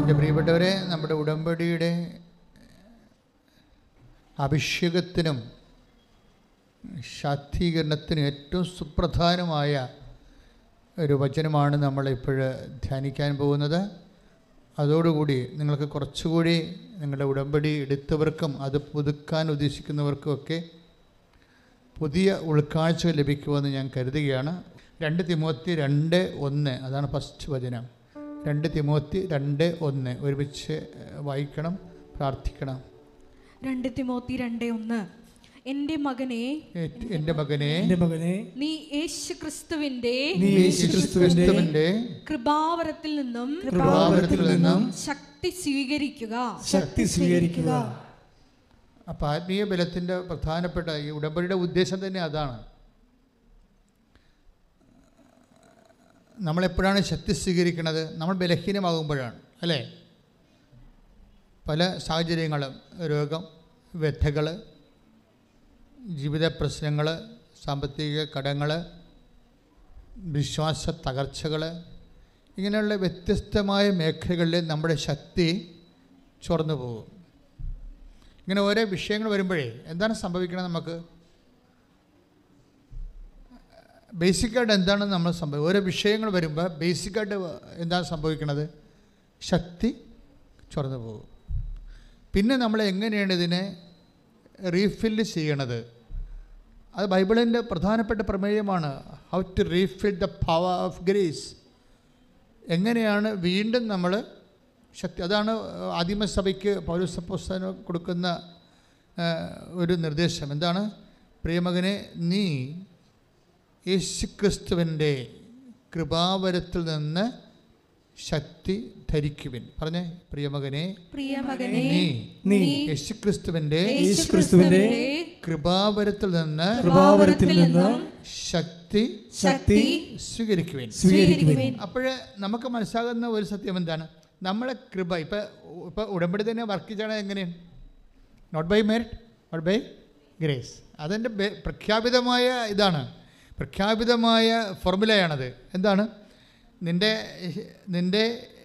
എൻ്റെ പ്രിയപ്പെട്ടവരെ നമ്മുടെ ഉടമ്പടിയുടെ അഭിഷേകത്തിനും ശാക്തീകരണത്തിനും ഏറ്റവും സുപ്രധാനമായ ഒരു വചനമാണ് നമ്മളിപ്പോൾ ധ്യാനിക്കാൻ പോകുന്നത് അതോടുകൂടി നിങ്ങൾക്ക് കുറച്ചുകൂടി നിങ്ങളുടെ ഉടമ്പടി എടുത്തവർക്കും അത് പുതുക്കാൻ ഉദ്ദേശിക്കുന്നവർക്കുമൊക്കെ പുതിയ ഉൾക്കാഴ്ച ലഭിക്കുമെന്ന് ഞാൻ കരുതുകയാണ് രണ്ട് തിമോത്തി രണ്ട് ഒന്ന് അതാണ് ഫസ്റ്റ് വചനം രണ്ട് തിമോത്തി രണ്ട് ഒന്ന് ഒരുമിച്ച് വായിക്കണം പ്രാർത്ഥിക്കണം രണ്ട് തിമോത്തി രണ്ട് ഒന്ന് എൻ്റെ മകനെ ഏ- എൻ്റെ മകനെ എന്റെ മകനെ നീ യേശു ക്രിസ്തുവിൻ്റെ നീ യേശുക്രിസ്തുവിന്റെ ക്രിസ്തുവിൻ്റെ കൃപാവരത്തിൽ നിന്നും കൃപാവരത്തിൽ നിന്നും ശക്തി സ്വീകരിക്കുക ശക്തി സ്വീകരിക്കുക അപ്പോൾ ആത്മീയ ബലത്തിൻ്റെ പ്രധാനപ്പെട്ട ഈ ഉടമ്പടിയുടെ ഉദ്ദേശം തന്നെ അതാണ് നമ്മളെപ്പോഴാണ് ശക്തി സ്വീകരിക്കുന്നത് നമ്മൾ ബലഹീനമാകുമ്പോഴാണ് അല്ലേ പല സാഹചര്യങ്ങളും രോഗം വ്യഥകൾ ജീവിത പ്രശ്നങ്ങൾ സാമ്പത്തിക കടങ്ങൾ വിശ്വാസ തകർച്ചകൾ ഇങ്ങനെയുള്ള വ്യത്യസ്തമായ മേഖലകളിൽ നമ്മുടെ ശക്തി ചോർന്നു പോകും ഇങ്ങനെ ഓരോ വിഷയങ്ങൾ വരുമ്പോഴേ എന്താണ് സംഭവിക്കുന്നത് നമുക്ക് ബേസിക്കായിട്ട് എന്താണ് നമ്മൾ സംഭവം ഓരോ വിഷയങ്ങൾ വരുമ്പോൾ ബേസിക്കായിട്ട് എന്താണ് സംഭവിക്കുന്നത് ശക്തി ചൊറന്നു പോകും പിന്നെ നമ്മൾ എങ്ങനെയാണ് ഇതിനെ റീഫില്ല് ചെയ്യണത് അത് ബൈബിളിൻ്റെ പ്രധാനപ്പെട്ട പ്രമേയമാണ് how to refill the power of grace എങ്ങനെയാണ് വീണ്ടും നമ്മൾ ശക്തി അതാണ് ആദിമസഭയ്ക്ക് പൗരസപ്പോസ്തന കൊടുക്കുന്ന ആ, ഒരു നിർദ്ദേശം എന്താണ് പ്രിയമകനെ നീ യേശുക്രിസ്തുവിൻ്റെ കൃപാവരത്തിൽ നിന്ന് ശക്തി ധരിക്കുവിൻ പറഞ്ഞേ പ്രിയമകനെ പ്രിയ മകനെ നീ നീ യേശുക്രിസ്തുവിൻ്റെ യേശുക്രിസ്തുവിന്റെ കൃപാവരത്തിൽ നിന്ന് കൃപാവരത്തിൽ നിന്ന് ശക്തി ശക്തി സ്വീകരിക്കുവിൻ സ്വീകരിക്കുവിൻ അപ്പോൾ നമുക്ക് മനസ്സിലാകുന്ന ഒരു സത്യം എന്താണ് നമ്മളെ കൃപ ഇപ്പം ഇപ്പോൾ ഉടമ്പടി തന്നെ വർക്ക് ചെയ്യണത് എങ്ങനെയാണ് not by merit not by grace അതെൻ്റെ ബെ- പ്രഖ്യാപിതമായ ഇതാണ് പ്രഖ്യാപിതമായ ഫോർമുലയാണത് എന്താണ് നിൻ്റെ നിൻ്റെ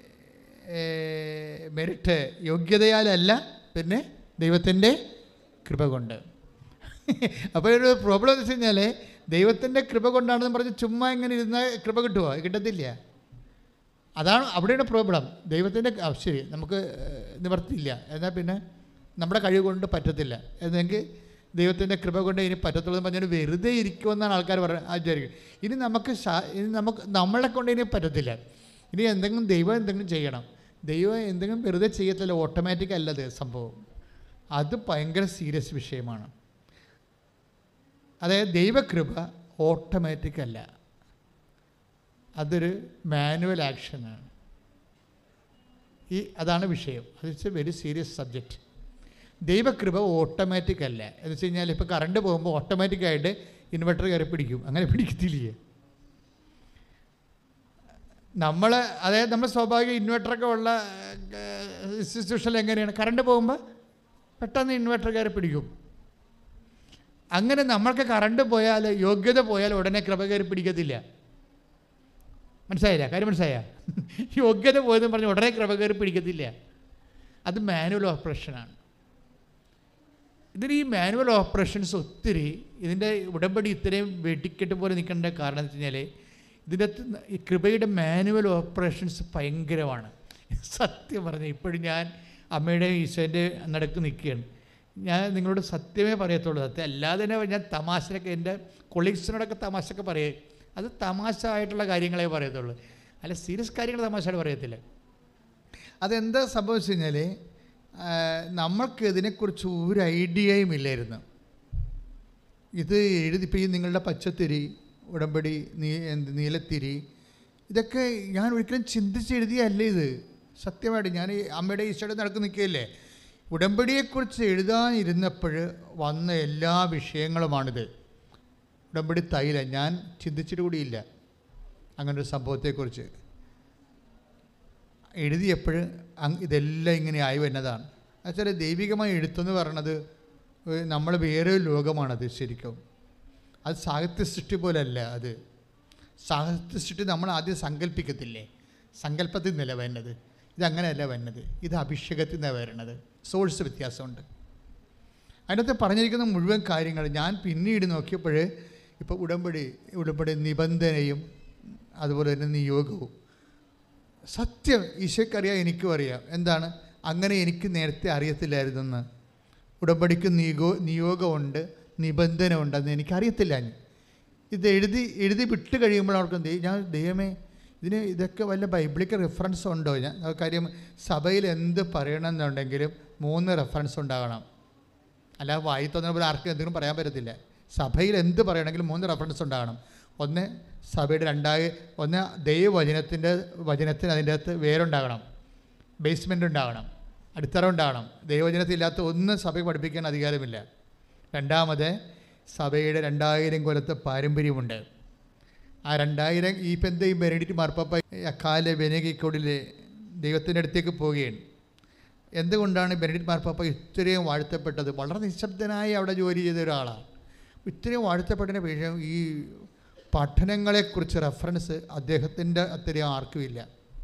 മെറിറ്റ് യോഗ്യതയാലല്ല പിന്നെ ദൈവത്തിൻ്റെ കൃപ കൊണ്ട് അപ്പോൾ ഒരു പ്രോബ്ലം എന്ന് വെച്ച് കഴിഞ്ഞാൽ ദൈവത്തിൻ്റെ കൃപ കൊണ്ടാണെന്ന് പറഞ്ഞ് ചുമ്മാ ഇങ്ങനെ ഇരുന്നാൽ കൃപ കിട്ടുമോ കിട്ടത്തില്ല അതാണ് അവിടെയാണ് പ്രോബ്ലം ദൈവത്തിൻ്റെ ആ, ശരി നമുക്ക് ഏഹ്, നിവർത്തിയില്ല എന്നാൽ പിന്നെ നമ്മുടെ കഴിവ് കൊണ്ട് പറ്റത്തില്ല എന്നെങ്കിൽ ദൈവത്തിൻ്റെ കൃപ കൊണ്ട് ഇനി പറ്റത്തുള്ളൂ എന്ന് പറഞ്ഞാൽ വെറുതെ ഇരിക്കുമെന്നാണ് ആൾക്കാർ പറയുന്നത് ആചാരിക്കും ഇനി നമുക്ക് ശാ- ഇനി നമുക്ക് നമ്മളെ കൊണ്ട് ഇനി പറ്റത്തില്ല ഇനി എന്തെങ്കിലും ദൈവം എന്തെങ്കിലും ചെയ്യണം ദൈവം എന്തെങ്കിലും വെറുതെ ചെയ്യത്തില്ല ഓട്ടോമാറ്റിക് അല്ലത് സംഭവം അത് ഭയങ്കര സീരിയസ് വിഷയമാണ് അതായത് ദൈവകൃപ ഓട്ടോമാറ്റിക് അല്ല അതൊരു മാനുവൽ ആക്ഷനാണ് ഈ അതാണ് വിഷയം അത് it's a very serious subject ദൈവകൃപ ഓട്ടോമാറ്റിക് അല്ല എന്ന് വെച്ച് കഴിഞ്ഞാൽ ഇപ്പോൾ കറണ്ട് പോകുമ്പോൾ ഓട്ടോമാറ്റിക്കായിട്ട് ഇൻവെർട്ടർ കയറി പിടിക്കും അങ്ങനെ പിടിക്കത്തില്ലേ നമ്മൾ അതായത് നമ്മൾ സ്വാഭാവിക ഇൻവെർട്ടറൊക്കെ ഉള്ള ഇൻസ്റ്റിറ്റ്യൂഷനിൽ എങ്ങനെയാണ് കറണ്ട് പോകുമ്പോൾ പെട്ടെന്ന് ഇൻവെർട്ടർ കയറി പിടിക്കും അങ്ങനെ നമ്മൾക്ക് കറണ്ട് പോയാൽ യോഗ്യത പോയാൽ ഉടനെ കൃപ കയറി പിടിക്കത്തില്ല മനസ്സിലായില്ല കാര്യം മനസ്സിലായ യോഗ്യത പോയതെന്ന് പറഞ്ഞ് ഉടനെ കൃപ കയറി പിടിക്കത്തില്ല അത് മാനുവൽ ഓപ്പറേഷനാണ് ഇതിന് ഈ മാനുവൽ ഓപ്പറേഷൻസ് ഒത്തിരി ഇതിൻ്റെ ഉടമ്പടി ഇത്രയും വെടിക്കെട്ട് പോലെ നിൽക്കേണ്ട കാരണം എന്ന് വെച്ച് കഴിഞ്ഞാൽ ഇതിൻ്റെ അകത്ത് ന- ഈ കൃപയുടെ മാനുവൽ ഓപ്പറേഷൻസ് ഭയങ്കരമാണ് സത്യം പറഞ്ഞ ഇപ്പോഴും ഞാൻ അമ്മയുടെയും ഈശോൻ്റെ നടക്ക് നിൽക്കുകയാണ് ഞാൻ നിങ്ങളോട് സത്യമേ പറയത്തുള്ളൂ സത്യം അല്ലാതെ തന്നെ ഞാൻ തമാശയൊക്കെ എൻ്റെ കൊളീഗ്സിനോടൊക്കെ തമാശയൊക്കെ പറയേ അത് തമാശ ആയിട്ടുള്ള കാര്യങ്ങളെ പറയത്തുള്ളൂ അല്ല സീരിയസ് കാര്യങ്ങൾ തമാശയായിട്ട് പറയത്തില്ല അതെന്താ സംഭവിച്ചു കഴിഞ്ഞാൽ നമ്മൾക്ക് ഇതിനെക്കുറിച്ച് ഒരു ഐഡിയയും ഇല്ലായിരുന്നു ഇത് എഴുതി ഇപ്പോൾ ഈ നിങ്ങളുടെ പച്ചത്തിരി ഉടമ്പടി നീ എന്ത് നീലത്തിരി ഇതൊക്കെ ഞാൻ ഒരിക്കലും ചിന്തിച്ച് എഴുതിയല്ല ഇത് സത്യമായിട്ട് ഞാൻ ഈ അമ്മയുടെ ഈശോയുടെ നടക്ക് നിൽക്കുകയല്ലേ ഉടമ്പടിയെക്കുറിച്ച് എഴുതാനിരുന്നപ്പോൾ വന്ന എല്ലാ വിഷയങ്ങളുമാണിത് ഉടമ്പടി തൈല ഞാൻ ചിന്തിച്ചിട്ട് കൂടിയില്ല അങ്ങനൊരു സംഭവത്തെക്കുറിച്ച് എഴുതിയപ്പോൾ അങ് ഇതെല്ലാം ഇങ്ങനെ ആയി വരുന്നതാണ് എന്നുവെച്ചാൽ ദൈവികമായ എഴുത്തെന്ന് പറയണത് നമ്മൾ വേറെ ഒരു ലോകമാണത് ശരിക്കും അത് സാഹിത്യ സൃഷ്ടി പോലല്ല അത് സാഹിത്യ സൃഷ്ടി നമ്മൾ ആദ്യം സങ്കല്പിക്കത്തില്ലേ സങ്കല്പത്തിൽ നില വരുന്നത് ഇതങ്ങനെയല്ല വരുന്നത് ഇത് അഭിഷേകത്തിൽ നിന്നാണ് വരുന്നത് സോഴ്സ് വ്യത്യാസമുണ്ട് അതിനകത്ത് പറഞ്ഞിരിക്കുന്ന മുഴുവൻ കാര്യങ്ങൾ ഞാൻ പിന്നീട് നോക്കിയപ്പോൾ ഇപ്പോൾ ഉടമ്പടി ഉടമ്പടി നിബന്ധനയും അതുപോലെ തന്നെ നിയോഗവും സത്യം ഈശോയ്ക്കറിയാം എനിക്കും അറിയാം എന്താണ് അങ്ങനെ എനിക്ക് നേരത്തെ അറിയത്തില്ലായിരുന്നെന്ന് ഉടമ്പടിക്ക് നിയോഗ നിയോഗമുണ്ട് നിബന്ധന ഉണ്ടെന്ന് എനിക്കറിയത്തില്ല ഞാൻ ഇത് എഴുതി എഴുതി വിട്ട് കഴിയുമ്പോൾ അവർക്ക് എന്ത് ചെയ്യും? ഞാൻ ദൈവമേ ഇതിന് ഇതൊക്കെ വല്ല ബൈബിളിക്ക് റെഫറൻസ് ഉണ്ടോ ഞാൻ ആ കാര്യം സഭയിൽ എന്ത് പറയണമെന്നുണ്ടെങ്കിലും മൂന്ന് റെഫറൻസ് ഉണ്ടാകണം അല്ലാതെ വായി തോന്നുന്ന പോലെ ആർക്കും എന്തെങ്കിലും പറയാൻ പറ്റത്തില്ല സഭയിൽ എന്ത് പറയണമെങ്കിലും മൂന്ന് റെഫറൻസ് ഉണ്ടാകണം ഒന്ന് സഭയുടെ രണ്ടായി ഒന്ന് ദൈവവചനത്തിൻ്റെ വചനത്തിന് അതിൻ്റെ അകത്ത് വേരുണ്ടാകണം ബേസ്മെൻ്റ് ഉണ്ടാകണം അടിത്തറ ഉണ്ടാകണം ദൈവവചനത്തില്ലാത്ത ഒന്നും സഭയെ പഠിപ്പിക്കാൻ അധികാരമില്ല രണ്ടാമത് സഭയുടെ രണ്ടായിരം കൊല്ലത്തെ പാരമ്പര്യമുണ്ട് ആ രണ്ടായിരം ഈ ഇപ്പം എന്താ ഈ ബെനഡിറ്റ് മാർപ്പാപ്പ അക്കാലെ വെനകിക്കോടിലെ ദൈവത്തിൻ്റെ അടുത്തേക്ക് പോവുകയാണ് എന്തുകൊണ്ടാണ് ബെനഡിറ്റ് മാർപ്പാപ്പ ഇത്രയും വാഴ്ത്തപ്പെട്ടത് വളരെ നിശബ്ദനായി അവിടെ ജോലി ചെയ്ത ഒരാളാണ് ഇത്രയും വാഴ്ത്തപ്പെട്ടതിന് വിഷയം ഈ പഠനങ്ങളെക്കുറിച്ച് റെഫറൻസ് അദ്ദേഹത്തിൻ്റെ അത്രയും ആർക്കുമില്ല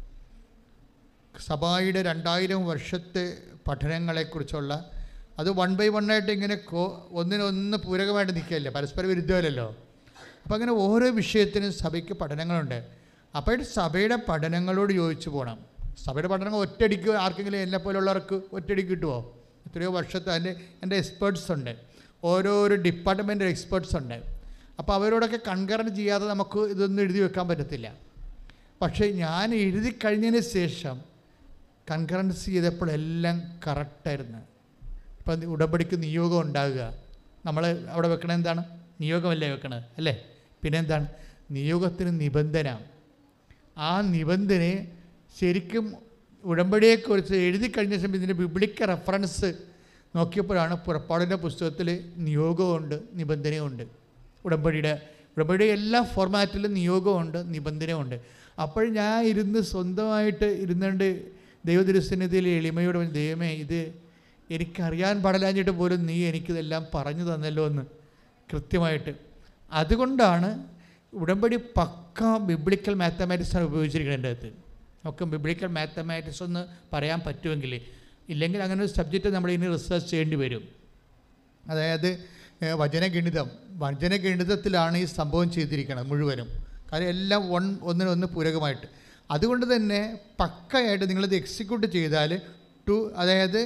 സഭയുടെ രണ്ടായിരം വർഷത്തെ പഠനങ്ങളെക്കുറിച്ചുള്ള അത് വൺ ബൈ വൺ ആയിട്ട് ഇങ്ങനെ കോ ഒന്നിനൊന്ന് പൂരകമായിട്ട് നിൽക്കുകയല്ലേ പരസ്പര വിരുദ്ധമല്ലല്ലോ അപ്പം അങ്ങനെ ഓരോ വിഷയത്തിനും സഭയ്ക്ക് പഠനങ്ങളുണ്ട് അപ്പോൾ സഭയുടെ പഠനങ്ങളോട് യോജിച്ച് പോകണം സഭയുടെ പഠനങ്ങൾ ഒറ്റയടിക്ക് ആർക്കെങ്കിലും എന്നെ പോലുള്ളവർക്ക് ഒറ്റയടിക്ക് കിട്ടുമോ എത്രയോ വർഷത്തെ അതിൻ്റെ എൻ്റെ എക്സ്പേർട്സ് ഉണ്ട് ഓരോരോ ഡിപ്പാർട്ട്മെൻറ്റ് എക്സ്പേർട്സ് ഉണ്ട് അപ്പോൾ അവരോടൊക്കെ കൺകറൻറ്റ് ചെയ്യാതെ നമുക്ക് ഇതൊന്നും എഴുതി വെക്കാൻ പറ്റത്തില്ല പക്ഷേ ഞാൻ എഴുതി കഴിഞ്ഞതിന് ശേഷം കൺകറൻസ് ചെയ്തപ്പോഴെല്ലാം കറക്റ്റായിരുന്നു ഇപ്പം ഉടമ്പടിക്ക് നിയോഗം ഉണ്ടാകുക നമ്മൾ അവിടെ വെക്കണത് എന്താണ് നിയോഗമല്ലേ വെക്കണത് അല്ലേ പിന്നെ എന്താണ് നിയോഗത്തിന് നിബന്ധന ആ നിബന്ധനയെ ശരിക്കും ഉടമ്പടിയെക്കുറിച്ച് എഴുതി കഴിഞ്ഞ ശേഷം ഇതിൻ്റെ ബിബ്ലിക്ക റെഫറൻസ് നോക്കിയപ്പോഴാണ് പുറപ്പാടിൻ്റെ പുസ്തകത്തിൽ നിയോഗമുണ്ട് നിബന്ധനയുമുണ്ട് ഉടമ്പടിയുടെ ഉടമ്പടിയുടെ എല്ലാ ഫോർമാറ്റിലും നിയോഗമുണ്ട് നിബന്ധനയുമുണ്ട് അപ്പോൾ ഞാൻ ഇരുന്ന് സ്വന്തമായിട്ട് ഇരുന്നുകൊണ്ട് ദൈവദുരസന്നിധിയിൽ എളിമയോട് പറഞ്ഞു, ദൈവമേ ഇത് എനിക്കറിയാൻ പാടില്ലാഞ്ഞിട്ട് പോലും നീ എനിക്കിതെല്ലാം പറഞ്ഞു തന്നല്ലോ എന്ന് കൃത്യമായിട്ട് അതുകൊണ്ടാണ് ഉടമ്പടി പക്ക ബിബ്ലിക്കൽ മാത്തമാറ്റിക്സാണ് ഉപയോഗിച്ചിരിക്കുന്നത് എൻ്റെ അകത്ത് നമുക്ക് ബിബ്ലിക്കൽ മാത്തമാറ്റിക്സ് ഒന്ന് പറയാൻ പറ്റുമെങ്കിൽ ഇല്ലെങ്കിൽ അങ്ങനെ ഒരു സബ്ജക്റ്റ് നമ്മൾ ഇനി റിസർച്ച് ചെയ്യേണ്ടി വരും അതായത് ഏഹ്, വചനഗണിതം വചനഗണിതത്തിലാണ് ഈ സംഭവം ചെയ്തിരിക്കുന്നത് മുഴുവനും കാര്യം എല്ലാം വൺ ഒന്നിനൊന്ന് പൂരകമായിട്ട് അതുകൊണ്ട് തന്നെ പക്കയായിട്ട് നിങ്ങളിത് എക്സിക്യൂട്ട് ചെയ്താൽ ടു അതായത്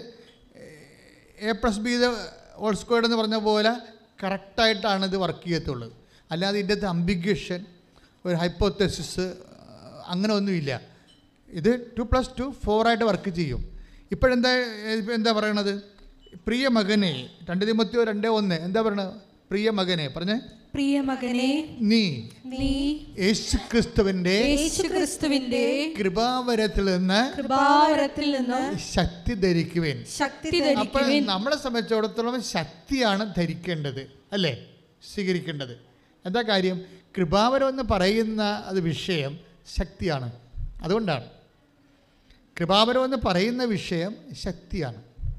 A plus B whole squared എന്ന് പറഞ്ഞ പോലെ കറക്റ്റായിട്ടാണ് ഇത് വർക്ക് ചെയ്യത്തുള്ളൂ അല്ലാതെ ഇതിൻ്റെ അകത്ത് അംബിഗ്വേഷൻ ഒരു ഹൈപ്പോത്തസിസ് അങ്ങനെ ഒന്നുമില്ല ഇത് ടു പ്ലസ് ടു ഫോറായിട്ട് വർക്ക് ചെയ്യും ഇപ്പോഴെന്താ ഇപ്പം എന്താ പറയണത് പ്രിയ മകനെ രണ്ട് തിമത്തിയോ രണ്ടേ ഒന്ന് എന്താ പറയണത് പ്രിയ മകനെ പറഞ്ഞേ പ്രിയ മകനെ നീ നീ യേശു ക്രിസ്തുവിൻ്റെ യേശു ക്രിസ്തുവിന്റെ കൃപാവരത്തിൽ നിന്ന് കൃപാവരത്തിൽ നിന്ന് ശക്തി ധരിക്കുവേൻ ശക്തി അപ്പോൾ ധരിക്കുവിൻ നമ്മളെ സംബന്ധിച്ചിടത്തോളം ശക്തിയാണ് ധരിക്കേണ്ടത് അല്ലേ സ്വീകരിക്കേണ്ടത് എന്താ കാര്യം കൃപാവരം എന്ന് പറയുന്ന അത് വിഷയം ശക്തിയാണ് അതുകൊണ്ടാണ് കൃപാവരം എന്ന് പറയുന്ന വിഷയം ശക്തിയാണ്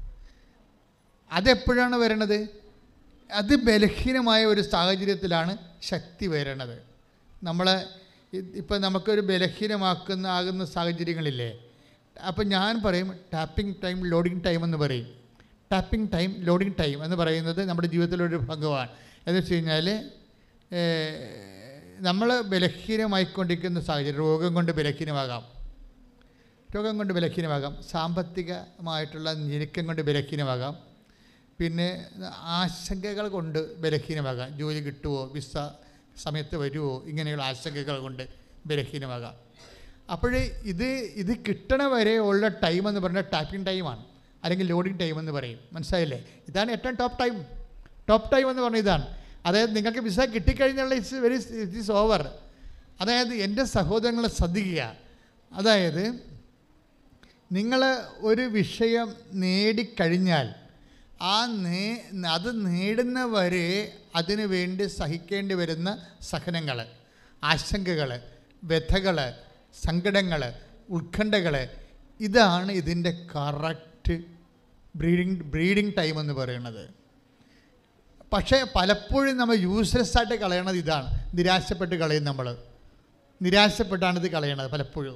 അതെപ്പോഴാണ് വരണത് അത് ബലഹീനമായ ഒരു സാഹചര്യത്തിലാണ് ശക്തി വരണത് നമ്മളെ ഇപ്പം നമുക്കൊരു ബലഹീനമാക്കുന്ന ആകുന്ന സാഹചര്യങ്ങളില്ലേ അപ്പം ഞാൻ പറയും ടാപ്പിംഗ് ടൈം ലോഡിംഗ് ടൈം എന്ന് പറയും ടാപ്പിംഗ് ടൈം ലോഡിംഗ് ടൈം എന്ന് പറയുന്നത് നമ്മുടെ ജീവിതത്തിലൊരു ഭാഗമാണ് എന്ന് വെച്ച് കഴിഞ്ഞാൽ നമ്മൾ ബലഹീനമായിക്കൊണ്ടിരിക്കുന്ന സാഹചര്യം രോഗം കൊണ്ട് ബലഹീനമാകാം രോഗം കൊണ്ട് ബലഹീനമാകാം സാമ്പത്തികമായിട്ടുള്ള ഞെരുക്കം കൊണ്ട് ബലഹീനമാകാം പിന്നെ ആശങ്കകൾ കൊണ്ട് ബലഹീനമാകാം ജോലി കിട്ടുമോ വിസ സമയത്ത് വരുമോ ഇങ്ങനെയുള്ള ആശങ്കകൾ കൊണ്ട് ബലഹീനമാകാം അപ്പോൾ ഇത് ഇത് കിട്ടണ വരെ ഉള്ള ടൈം എന്ന് പറഞ്ഞാൽ ടാപ്പിംഗ് ടൈമാണ് അല്ലെങ്കിൽ ലോഡിംഗ് ടൈം എന്ന് പറയും മനസ്സിലായില്ലേ ഇതാണ് ഏറ്റവും ടോപ്പ് ടൈം ടോപ്പ് ടൈം എന്ന് പറഞ്ഞ ഇതാണ് അതായത് നിങ്ങൾക്ക് വിസ കിട്ടിക്കഴിഞ്ഞുള്ള it's very it is over അതായത് എൻ്റെ സഹോദരങ്ങളെ ശ്രദ്ധിക്കുക അതായത് നിങ്ങൾ ഒരു വിഷയം നേടിക്കഴിഞ്ഞാൽ ആ നേ അത് നേടുന്നവരെ അതിനു വേണ്ടി സഹിക്കേണ്ടി വരുന്ന സഹനങ്ങൾ ആശങ്കകൾ വ്യഥകൾ സങ്കടങ്ങൾ ഉത്കണ്ഠകൾ ഇതാണ് ഇതിൻ്റെ കറക്റ്റ് ബ്രീഡിങ് ബ്രീഡിങ് ടൈം എന്ന് പറയുന്നത് പക്ഷേ പലപ്പോഴും നമ്മൾ യൂസ്ലെസ് ആയിട്ട് കളയണത് ഇതാണ് നിരാശപ്പെട്ട് കളയും നമ്മൾ നിരാശപ്പെട്ടാണ് ഇത് കളയണത് പലപ്പോഴും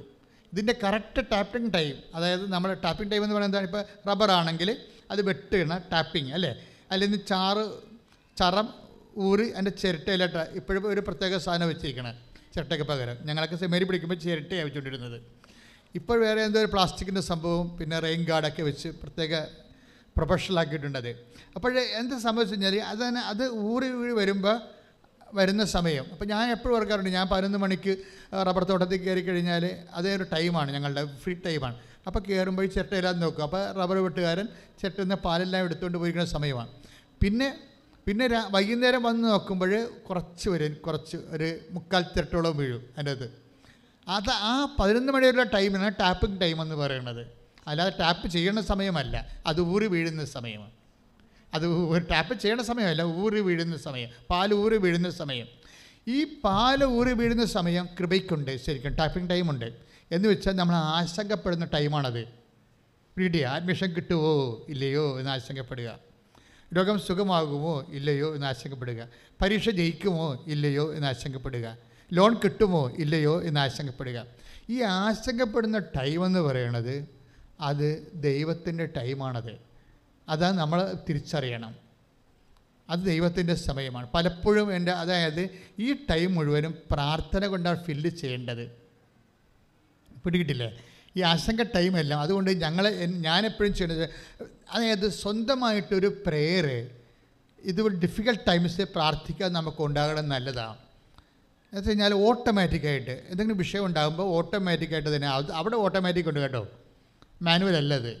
ഇതിൻ്റെ കറക്റ്റ് ടാപ്പിംഗ് ടൈം അതായത് നമ്മൾ ടാപ്പിംഗ് ടൈം എന്ന് പറയുന്നത് ഇപ്പോൾ റബ്ബർ ആണെങ്കിൽ അത് വെട്ടുകണ ടാപ്പിംഗ് അല്ലേ അല്ലെങ്കിൽ ചാറ് ചറം ഊറി അതിൻ്റെ ചിരട്ടയിലോട്ട് ഇപ്പോഴും ഒരു പ്രത്യേക സാധനം വെച്ചിരിക്കണം ചിരട്ടയ്ക്ക് പകരം ഞങ്ങളൊക്കെ സെമേരി പിടിക്കുമ്പോൾ ചിരട്ടയാണ് വെച്ചുകൊണ്ടിരുന്നത് ഇപ്പോൾ വേറെ എന്തോ ഒരു പ്ലാസ്റ്റിക്കിൻ്റെ സംഭവം പിന്നെ റെയിൻ ഗാർഡൊക്കെ വെച്ച് പ്രത്യേക പ്രൊഫഷണൽ ആക്കിയിട്ടുണ്ട് അത് അപ്പോൾ എന്ത് സംഭവിച്ചു കഴിഞ്ഞാൽ അത് തന്നെ അത് ഊറി ഊറി വരുമ്പോൾ വരുന്ന സമയം അപ്പോൾ ഞാൻ എപ്പോഴും ഓർക്കാറുണ്ട് ഞാൻ പതിനൊന്ന് മണിക്ക് റബ്ബർ തോട്ടത്തിൽ കയറി കഴിഞ്ഞാൽ അതേ ഒരു ടൈമാണ് ഞങ്ങളുടെ ഫ്രീ ടൈമാണ് അപ്പോൾ കയറുമ്പോൾ ഈ ചിരട്ടയെല്ലാം നോക്കും അപ്പോൾ റബ്ബർ വെട്ടുകാരൻ ചിരട്ടിൽ നിന്ന് പാലെല്ലാം എടുത്തുകൊണ്ട് പോയിരിക്കുന്ന സമയമാണ് പിന്നെ പിന്നെ രാ വൈകുന്നേരം വന്ന് നോക്കുമ്പോൾ കുറച്ച് വരും കുറച്ച് ഒരു മുക്കാൽ ചിരട്ടോളം വീഴും അതിൻ്റെ അത് അത് ആ പതിനൊന്ന് മണിവരെയുള്ള ടൈമിനാണ് ടാപ്പിംഗ് ടൈം എന്ന് പറയുന്നത് അല്ലാതെ ടാപ്പ് ചെയ്യണ സമയമല്ല അത് ഊറി വീഴുന്ന സമയമാണ് അത് ഒരു ടാപ്പ് ചെയ്യണ സമയമല്ല ഊറി വീഴുന്ന സമയം പാൽ ഊറി വീഴുന്ന സമയം ഈ പാൽ ഊറി വീഴുന്ന സമയം കൃപയ്ക്കുണ്ട് ശരിക്കും ടാപ്പിംഗ് ടൈമുണ്ട് എന്ന് വെച്ചാൽ നമ്മൾ ആശങ്കപ്പെടുന്ന ടൈമാണത് വീഡിയോ അഡ്മിഷൻ കിട്ടുമോ ഇല്ലയോ എന്ന് ആശങ്കപ്പെടുക രോഗം സുഖമാകുമോ ഇല്ലയോ എന്ന് ആശങ്കപ്പെടുക പരീക്ഷ ജയിക്കുമോ ഇല്ലയോ എന്ന് ആശങ്കപ്പെടുക ലോൺ കിട്ടുമോ ഇല്ലയോ എന്ന് ആശങ്കപ്പെടുക ഈ ആശങ്കപ്പെടുന്ന ടൈം എന്ന് പറയുന്നത് അത് ദൈവത്തിൻ്റെ ടൈമാണത് അത് നമ്മൾ തിരിച്ചറിയണം അത് ദൈവത്തിൻ്റെ സമയമാണ് പലപ്പോഴും എൻ്റെ അതായത് ഈ ടൈം മുഴുവനും പ്രാർത്ഥന കൊണ്ടാണ് ഫില്ല് ചെയ്യേണ്ടത് പിടികിട്ടില്ലേ ഈ ആശങ്ക ടൈമെല്ലാം അതുകൊണ്ട് ഞങ്ങൾ ഞാനെപ്പോഴും ചെയ്യുന്നത് അതായത് സ്വന്തമായിട്ടൊരു പ്രേയർ ഇത് ഡിഫിക്കൽട്ട് ടൈംസ് പ്രാർത്ഥിക്കാൻ നമുക്ക് ഉണ്ടാകണം നല്ലതാണ് എന്ന് വെച്ച് കഴിഞ്ഞാൽ ഓട്ടോമാറ്റിക്കായിട്ട് എന്തെങ്കിലും വിഷയം ഉണ്ടാകുമ്പോൾ ഓട്ടോമാറ്റിക്കായിട്ട് തന്നെ അത് അവിടെ ഓട്ടോമാറ്റിക് ഉണ്ട് കേട്ടോ മാനുവൽ അല്ലത്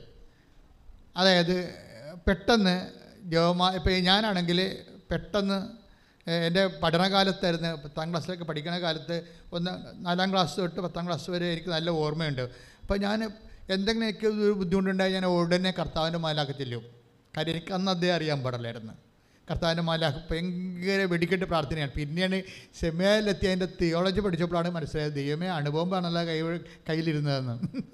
അതായത് പെട്ടെന്ന് ജവമാ ഇപ്പോൾ ഞാനാണെങ്കിൽ പെട്ടെന്ന് ഏഹ്, എൻ്റെ പഠനകാലത്തായിരുന്നു പത്താം ക്ലാസ്സിലൊക്കെ പഠിക്കുന്ന കാലത്ത് ഒന്ന് നാലാം ക്ലാസ് തൊട്ട് പത്താം ക്ലാസ് വരെ എനിക്ക് നല്ല ഓർമ്മയുണ്ട് അപ്പോൾ ഞാൻ എന്തെങ്കിലും എനിക്ക് ഒരു ബുദ്ധിമുട്ടുണ്ടായി ഞാൻ ഉടനെ കർത്താവിൻ്റെ മാലാക്ക് ചെല്ലും കാര്യം എനിക്ക് അന്ന് അദ്ദേഹം അറിയാൻ പാടില്ലായിരുന്നു കർത്താവിൻ്റെ മാലാക്ക് ഭയങ്കര വെടിക്കെട്ട് പ്രാർത്ഥനയാണ് പിന്നെയാണ് സെമിയയിലെത്തി അതിൻ്റെ തിയോളജി പഠിച്ചപ്പോഴാണ് മനസ്സിലായത് ദൈവമേ അനുഭവമാണല്ലോ കൈ കയ്യിലിരുന്നതെന്ന്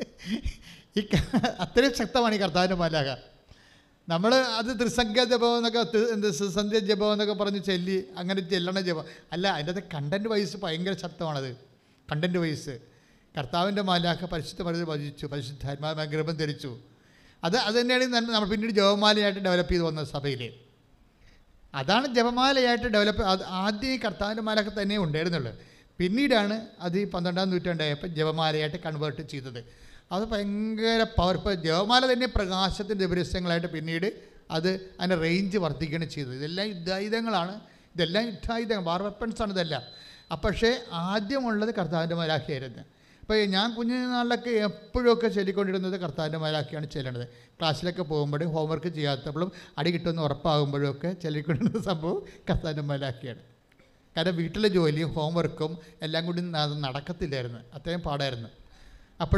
ഈ ക- അത്രയും ശക്തമാണ് ഈ കർത്താവിൻ്റെ മാലാക നമ്മൾ അത് ത്രിസംഖ്യ ജപം എന്നൊക്കെ ത്രി- എന്ത് സന്ധ്യ ജപം എന്നൊക്കെ പറഞ്ഞ് ചെല്ലി അങ്ങനെ ചെല്ലണ ജപം അല്ല അതിൻ്റെ അത് കണ്ടൻറ്റ് വൈസ് ഭയങ്കര ശക്തമാണത് കണ്ടൻറ്റ് വൈസ് കർത്താവിൻ്റെ മാലാഖ പരിശുദ്ധ മരുന്ന് ഭജിച്ചു പരിശുദ്ധാത്മാ ഗർഭം ധരിച്ചു അത് അത് തന്നെയാണ് നന്മ നമ്മൾ പിന്നീട് ജപമാലയായിട്ട് ഡെവലപ്പ് ചെയ്ത് വന്നത് സഭയിൽ അതാണ് ജപമാലയായിട്ട് ഡെവലപ്പ് അത് ആദ്യം ഈ കർത്താവിൻ്റെ മാലൊക്കെ തന്നെ ഉണ്ടായിരുന്നുള്ളൂ പിന്നീടാണ് അത് ഈ പന്ത്രണ്ടാം നൂറ്റാണ്ടായപ്പോൾ ജപമാലയായിട്ട് കൺവേർട്ട് ചെയ്തത് അത് ഭയങ്കര പവർ ഇപ്പോൾ ജപമാല തന്നെ പ്രകാശത്തിൻ്റെ ദിവരസ്യങ്ങളായിട്ട് പിന്നീട് അത് അതിൻ്റെ റേഞ്ച് വർദ്ധിക്കുകയാണ് ചെയ്തത് ഇതെല്ലാം യുദ്ധായുധങ്ങളാണ് ഇതെല്ലാം യുദ്ധായുധങ്ങൾ വാർ വെപ്പൺസാണ് ഇതെല്ലാം അപ്പം പക്ഷേ ആദ്യമുള്ളത് കർത്താവിൻ്റെ മാലാഖയായിരുന്നു അപ്പോൾ ഞാൻ കുഞ്ഞുനാളിലൊക്കെ എപ്പോഴൊക്കെ ചൊല്ലിക്കൊണ്ടിരുന്നത് കർത്താവിൻ്റെ മാലാഖയാണ് ചെല്ലണത് ക്ലാസ്സിലൊക്കെ പോകുമ്പോഴും ഹോംവർക്ക് ചെയ്യാത്തപ്പോഴും അടി കിട്ടുമെന്ന് ഉറപ്പാകുമ്പോഴും ഒക്കെ ചൊല്ലിക്കൊണ്ടിരുന്ന സംഭവം കർത്താവിൻ്റെ മാലാഖയാണ് കാരണം വീട്ടിലെ ജോലിയും ഹോംവർക്കും എല്ലാം കൂടി ന- നടക്കത്തില്ലായിരുന്നു അത്രയും പാടായിരുന്നു അപ്പോൾ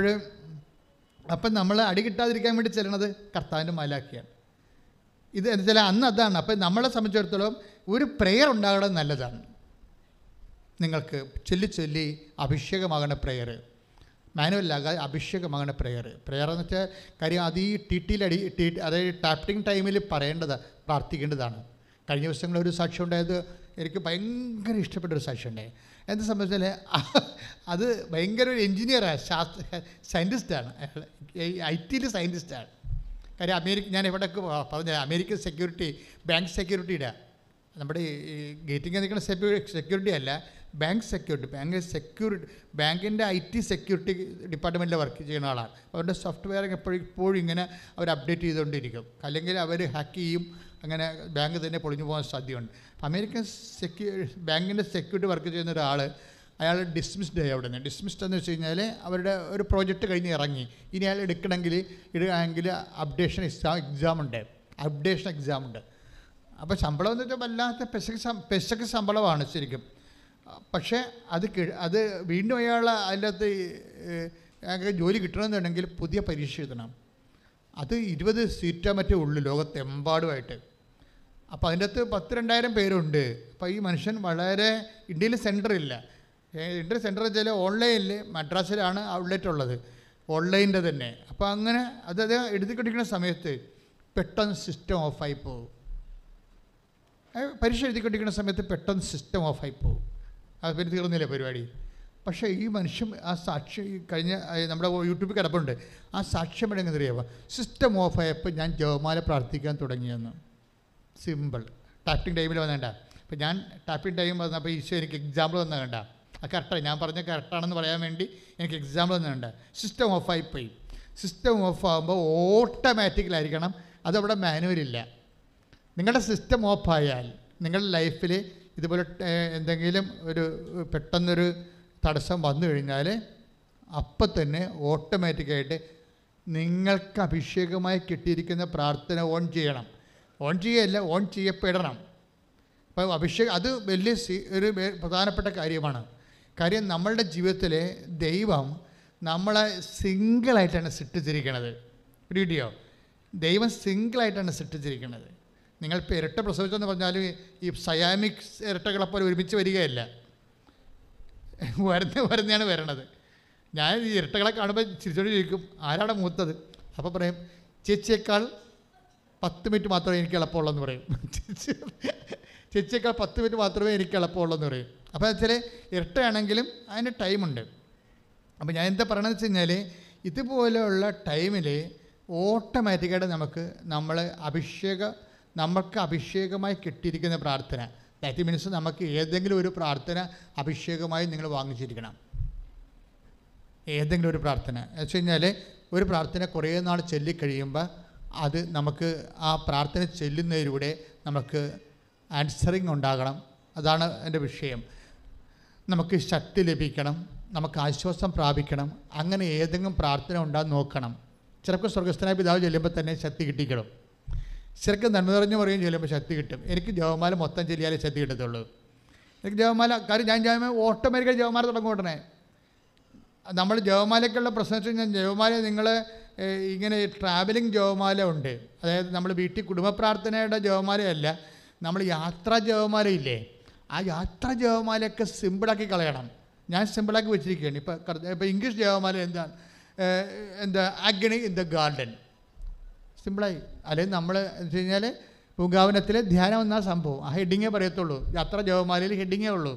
അപ്പം നമ്മൾ അടി കിട്ടാതിരിക്കാൻ വേണ്ടി ചെല്ലണത് കർത്താവിൻ്റെ മാലാഖയാണ് ഇത് എന്ന് വെച്ചാൽ അന്ന് അതാണ് അപ്പം നമ്മളെ സംബന്ധിച്ചിടത്തോളം ഒരു പ്രെയർ ഉണ്ടാകണം നല്ലതാണ് നിങ്ങൾക്ക് ചൊല്ലി ചൊല്ലി അഭിഷേകമാകണ പ്രെയർ മാനുവലാകാതെ അഭിഷേകമാകണ പ്രെയർ പ്രെയർ എന്ന് വെച്ചാൽ കാര്യം അത് ഈ ടി ടിയിലടി ടി അതായത് ടാപ്പിംഗ് ടൈമിൽ പറയേണ്ടത് പ്രാർത്ഥിക്കേണ്ടതാണ് കഴിഞ്ഞ ദിവസങ്ങളിൽ ഒരു സാക്ഷ്യം ഉണ്ടായത് എനിക്ക് ഭയങ്കര ഇഷ്ടപ്പെട്ടൊരു സാക്ഷ്യം ഉണ്ടായി എന്താ സംബന്ധിച്ചാൽ അത് ഭയങ്കര ഒരു എൻജിനീയറാണ് ശാസ്ത്ര സയൻറ്റിസ്റ്റാണ് അയാൾ ഐ ടിയിൽ സയൻറ്റിസ്റ്റാണ് കാര്യം അമേരിക്ക ഞാൻ ഇവിടെയൊക്കെ പറഞ്ഞ അമേരിക്കൻ സെക്യൂരിറ്റി ബാങ്ക് സെക്യൂരിറ്റിയുടെ നമ്മുടെ ഈ ഗേറ്റിംഗ് നിൽക്കുന്ന സെക്യൂരിറ്റി അല്ല ബാങ്ക് സെക്യൂരിറ്റി ബാങ്ക് സെക്യൂരിറ്റി ബാങ്കിൻ്റെ ഐ ടി സെക്യൂരിറ്റി ഡിപ്പാർട്ട്മെൻറ്റിൽ വർക്ക് ചെയ്യുന്ന ആളാണ് അവരുടെ സോഫ്റ്റ്വെയർ എപ്പോഴും ഇപ്പോഴും ഇങ്ങനെ അവർ അപ്ഡേറ്റ് ചെയ്തുകൊണ്ടിരിക്കും അല്ലെങ്കിൽ അവർ ഹാക്ക് ചെയ്യും അങ്ങനെ ബാങ്ക് തന്നെ പൊളിഞ്ഞു പോകാൻ സാധ്യതയുണ്ട് അമേരിക്കൻ സെക്യൂ ബാങ്കിൻ്റെ സെക്യൂരിറ്റി വർക്ക് ചെയ്യുന്ന ഒരാൾ അയാൾ ഡിസ്മിസ്ഡ് ആയി അവിടെ നിന്ന് ഡിസ്മിസ്ഡ് എന്ന് വെച്ച് കഴിഞ്ഞാൽ അവരുടെ ഒരു പ്രോജക്റ്റ് കഴിഞ്ഞ് ഇറങ്ങി ഇനി അയാൾ എടുക്കണമെങ്കിൽ ഇടുകയാണെങ്കിൽ അപ്ഡേഷൻ എക്സാം എക്സാം ഉണ്ട് അപ്ഡേഷൻ എക്സാം ഉണ്ട് അപ്പോൾ ശമ്പളം എന്ന് വെച്ചാൽ വല്ലാത്ത പെശക്ക് ശം- പെശക്ക് ശമ്പളമാണ് ശരിക്കും ആ, പക്ഷേ അത് കി- അത് വീണ്ടും അയാൾ അതിൻ്റെ അകത്ത് ഈ, ഏഹ്, അയാൾക്ക് ജോലി കിട്ടണമെന്നുണ്ടെങ്കിൽ പുതിയ പരീക്ഷ എഴുതണം അത് ഇരുപത് സീറ്റാ മറ്റേ ഉള്ളു ലോകത്തെമ്പാടുമായിട്ട് അപ്പോൾ അതിൻ്റെ അകത്ത് പത്ത് രണ്ടായിരം പേരുണ്ട് അപ്പോൾ ഈ മനുഷ്യൻ വളരെ ഇന്ത്യയിൽ സെൻറ്റർ ഇല്ല ഇന്ത്യയിൽ സെൻറ്റർ വെച്ചാൽ ഓൺലൈനിൽ മദ്രാസിലാണ് ഔട്ട്ലെറ്റ് ഉള്ളത് ഓൺലൈൻ്റെ തന്നെ അപ്പോൾ അങ്ങനെ അത് അത് എഴുതിക്കൊണ്ടിരിക്കുന്ന സമയത്ത് പെട്ടെന്ന് സിസ്റ്റം ഓഫായി പോകും ഏ, പരീക്ഷ എഴുതിക്കൊണ്ടിരിക്കുന്ന സമയത്ത് പെട്ടെന്ന് സിസ്റ്റം ഓഫായി പോകും അത് പിന്നെ തീർന്നില്ലേ പരിപാടി പക്ഷേ ഈ മനുഷ്യൻ ആ സാക്ഷ്യം ഈ കഴിഞ്ഞ ആ, നമ്മുടെ യൂട്യൂബിൽ കിടപ്പുണ്ട് ആ സാക്ഷ്യം എങ്ങനെ അറിയാമോ സിസ്റ്റം ഓഫ് ആയപ്പോൾ ഞാൻ ജവമാല പ്രാർത്ഥിക്കാൻ തുടങ്ങിയെന്ന് സിമ്പിൾ ടാപ്പിംഗ് ടൈമിൽ വന്നേണ്ട അപ്പോൾ ഞാൻ ടാപ്പിംഗ് ടൈം വന്നപ്പോൾ ഈശോ എനിക്ക് എക്സാമ്പിൾ വന്ന കണ്ട ആ കറക്റ്റാണ് ഞാൻ പറഞ്ഞ കറക്റ്റാണെന്ന് പറയാൻ വേണ്ടി എനിക്ക് എക്സാമ്പിൾ വന്ന കണ്ട സിസ്റ്റം ഓഫായി പോയി സിസ്റ്റം ഓഫ് ആകുമ്പോൾ ഓട്ടോമാറ്റിക്കലായിരിക്കണം അതവിടെ മാനുവലില്ല നിങ്ങളുടെ സിസ്റ്റം ഓഫായാൽ നിങ്ങളുടെ ലൈഫിൽ ഇതുപോലെ ഏഹ്, എന്തെങ്കിലും ഒരു പെട്ടെന്നൊരു തടസ്സം വന്നു കഴിഞ്ഞാൽ അപ്പം തന്നെ ഓട്ടോമാറ്റിക്കായിട്ട് നിങ്ങൾക്ക് അഭിഷേകമായി കിട്ടിയിരിക്കുന്ന പ്രാർത്ഥന ഓൺ ചെയ്യണം ഓൺ ചെയ്യല്ല ഓൺ ചെയ്യപ്പെടണം അപ്പോൾ അഭിഷേകം അത് വലിയ സി- ഒരു വേ- പ്രധാനപ്പെട്ട കാര്യമാണ് കാര്യം നമ്മളുടെ ജീവിതത്തിൽ ദൈവം നമ്മളെ സിംഗിളായിട്ടാണ് സൃഷ്ടിച്ചിരിക്കുന്നത് പിടിയോ ദൈവം സിംഗിളായിട്ടാണ് സൃഷ്ടിച്ചിരിക്കുന്നത് നിങ്ങൾ ഇപ്പോൾ ഇരട്ട പ്രസവിച്ചെന്ന് പറഞ്ഞാൽ ഈ സയാമിക് ഇരട്ടകളെപ്പോലെ ഒരുമിച്ച് വരികയല്ല വരുന്ന വരുന്നതാണ് വരണത് ഞാൻ ഈ ഇരട്ടകളെ കാണുമ്പോൾ ചിരിച്ചോട് ചോദിക്കും ആരാണ് മൂത്തത് അപ്പോൾ പറയും ചേച്ചിയേക്കാൾ പത്ത് മിനിറ്റ് മാത്രമേ എനിക്ക് എളുപ്പമുള്ളൂ എന്ന് പറയും ചേച്ചി ചേച്ചിയേക്കാൾ പത്ത് മിനിറ്റ് മാത്രമേ എനിക്ക് എളുപ്പമുള്ളൂ എന്ന് പറയും അപ്പോൾ വെച്ചാൽ ഇരട്ടയാണെങ്കിലും അതിന് ടൈമുണ്ട് അപ്പോൾ ഞാൻ എന്താ പറയണമെന്ന് വെച്ച് കഴിഞ്ഞാൽ ഇതുപോലെയുള്ള ടൈമിൽ ഓട്ടോമാറ്റിക്കായിട്ട് നമുക്ക് നമ്മൾ അഭിഷേക നമുക്ക് അഭിഷേകമായി കിട്ടിയിരിക്കുന്ന പ്രാർത്ഥന ദാറ്റ് മീൻസ് നമുക്ക് ഏതെങ്കിലും ഒരു പ്രാർത്ഥന അഭിഷേകമായി നിങ്ങൾ വാങ്ങിച്ചിരിക്കണം ഏതെങ്കിലും ഒരു പ്രാർത്ഥന എന്ന് വെച്ച് കഴിഞ്ഞാൽ ഒരു പ്രാർത്ഥന കുറേ നാൾ ചൊല്ലിക്കഴിയുമ്പോൾ അത് നമുക്ക് ആ പ്രാർത്ഥന ചെല്ലുന്നതിലൂടെ നമുക്ക് ആൻസറിങ് ഉണ്ടാകണം അതാണ് എൻ്റെ വിഷയം നമുക്ക് ശക്തി ലഭിക്കണം നമുക്ക് ആശ്വാസം പ്രാപിക്കണം അങ്ങനെ ഏതെങ്കിലും പ്രാർത്ഥന ഉണ്ടാകുന്ന നോക്കണം ചിലപ്പോൾ സ്വർഗസ്ഥനായ പിതാവ് ചെല്ലുമ്പോൾ തന്നെ ശക്തി കിട്ടിക്കണം ചിലർക്ക് നന്മ നിറഞ്ഞു പറയും ചെല്ലുമ്പോൾ ശക്തി കിട്ടും എനിക്ക് ജവമാല മൊത്തം ചെല്ലിയാലേ ശക്തി കിട്ടത്തുള്ളൂ എനിക്ക് ജവമാല കാര്യം ഞാൻ ജവമാല ഓട്ടോമാറ്റിക്കായി ജവമാല തുടങ്ങും ഉടനെ നമ്മൾ ജവമാലയ്ക്കുള്ള പ്രശ്നം വെച്ച് കഴിഞ്ഞാൽ ജവമാല നിങ്ങൾ ഇങ്ങനെ ട്രാവലിംഗ് ജവമാല ഉണ്ട് അതായത് നമ്മൾ വീട്ടിൽ കുടുംബ പ്രാർത്ഥനയുടെ ജവമാലയല്ല നമ്മൾ യാത്രാ ജവമാലയില്ലേ ആ യാത്രാ ജവമാലയൊക്കെ സിമ്പിളാക്കി കളയണം ഞാൻ സിമ്പിളാക്കി വെച്ചിരിക്കുകയാണ് ഇപ്പോൾ ഇപ്പോൾ ഇംഗ്ലീഷ് ജവമാല എന്താണ് ഏഹ്, എന്താ അഗ്നി ഇൻ ദ ഗാർഡൻ സിമ്പിളായി അല്ലെങ്കിൽ നമ്മൾ എന്ന് വെച്ച് കഴിഞ്ഞാൽ പൂങ്കാവനത്തിൽ ധ്യാനം എന്നാ സംഭവം ആ ഹെഡിങ്ങേ പറയത്തുള്ളൂ യാത്ര ജവമാലയിൽ ഹെഡിങ്ങേ ഉള്ളൂ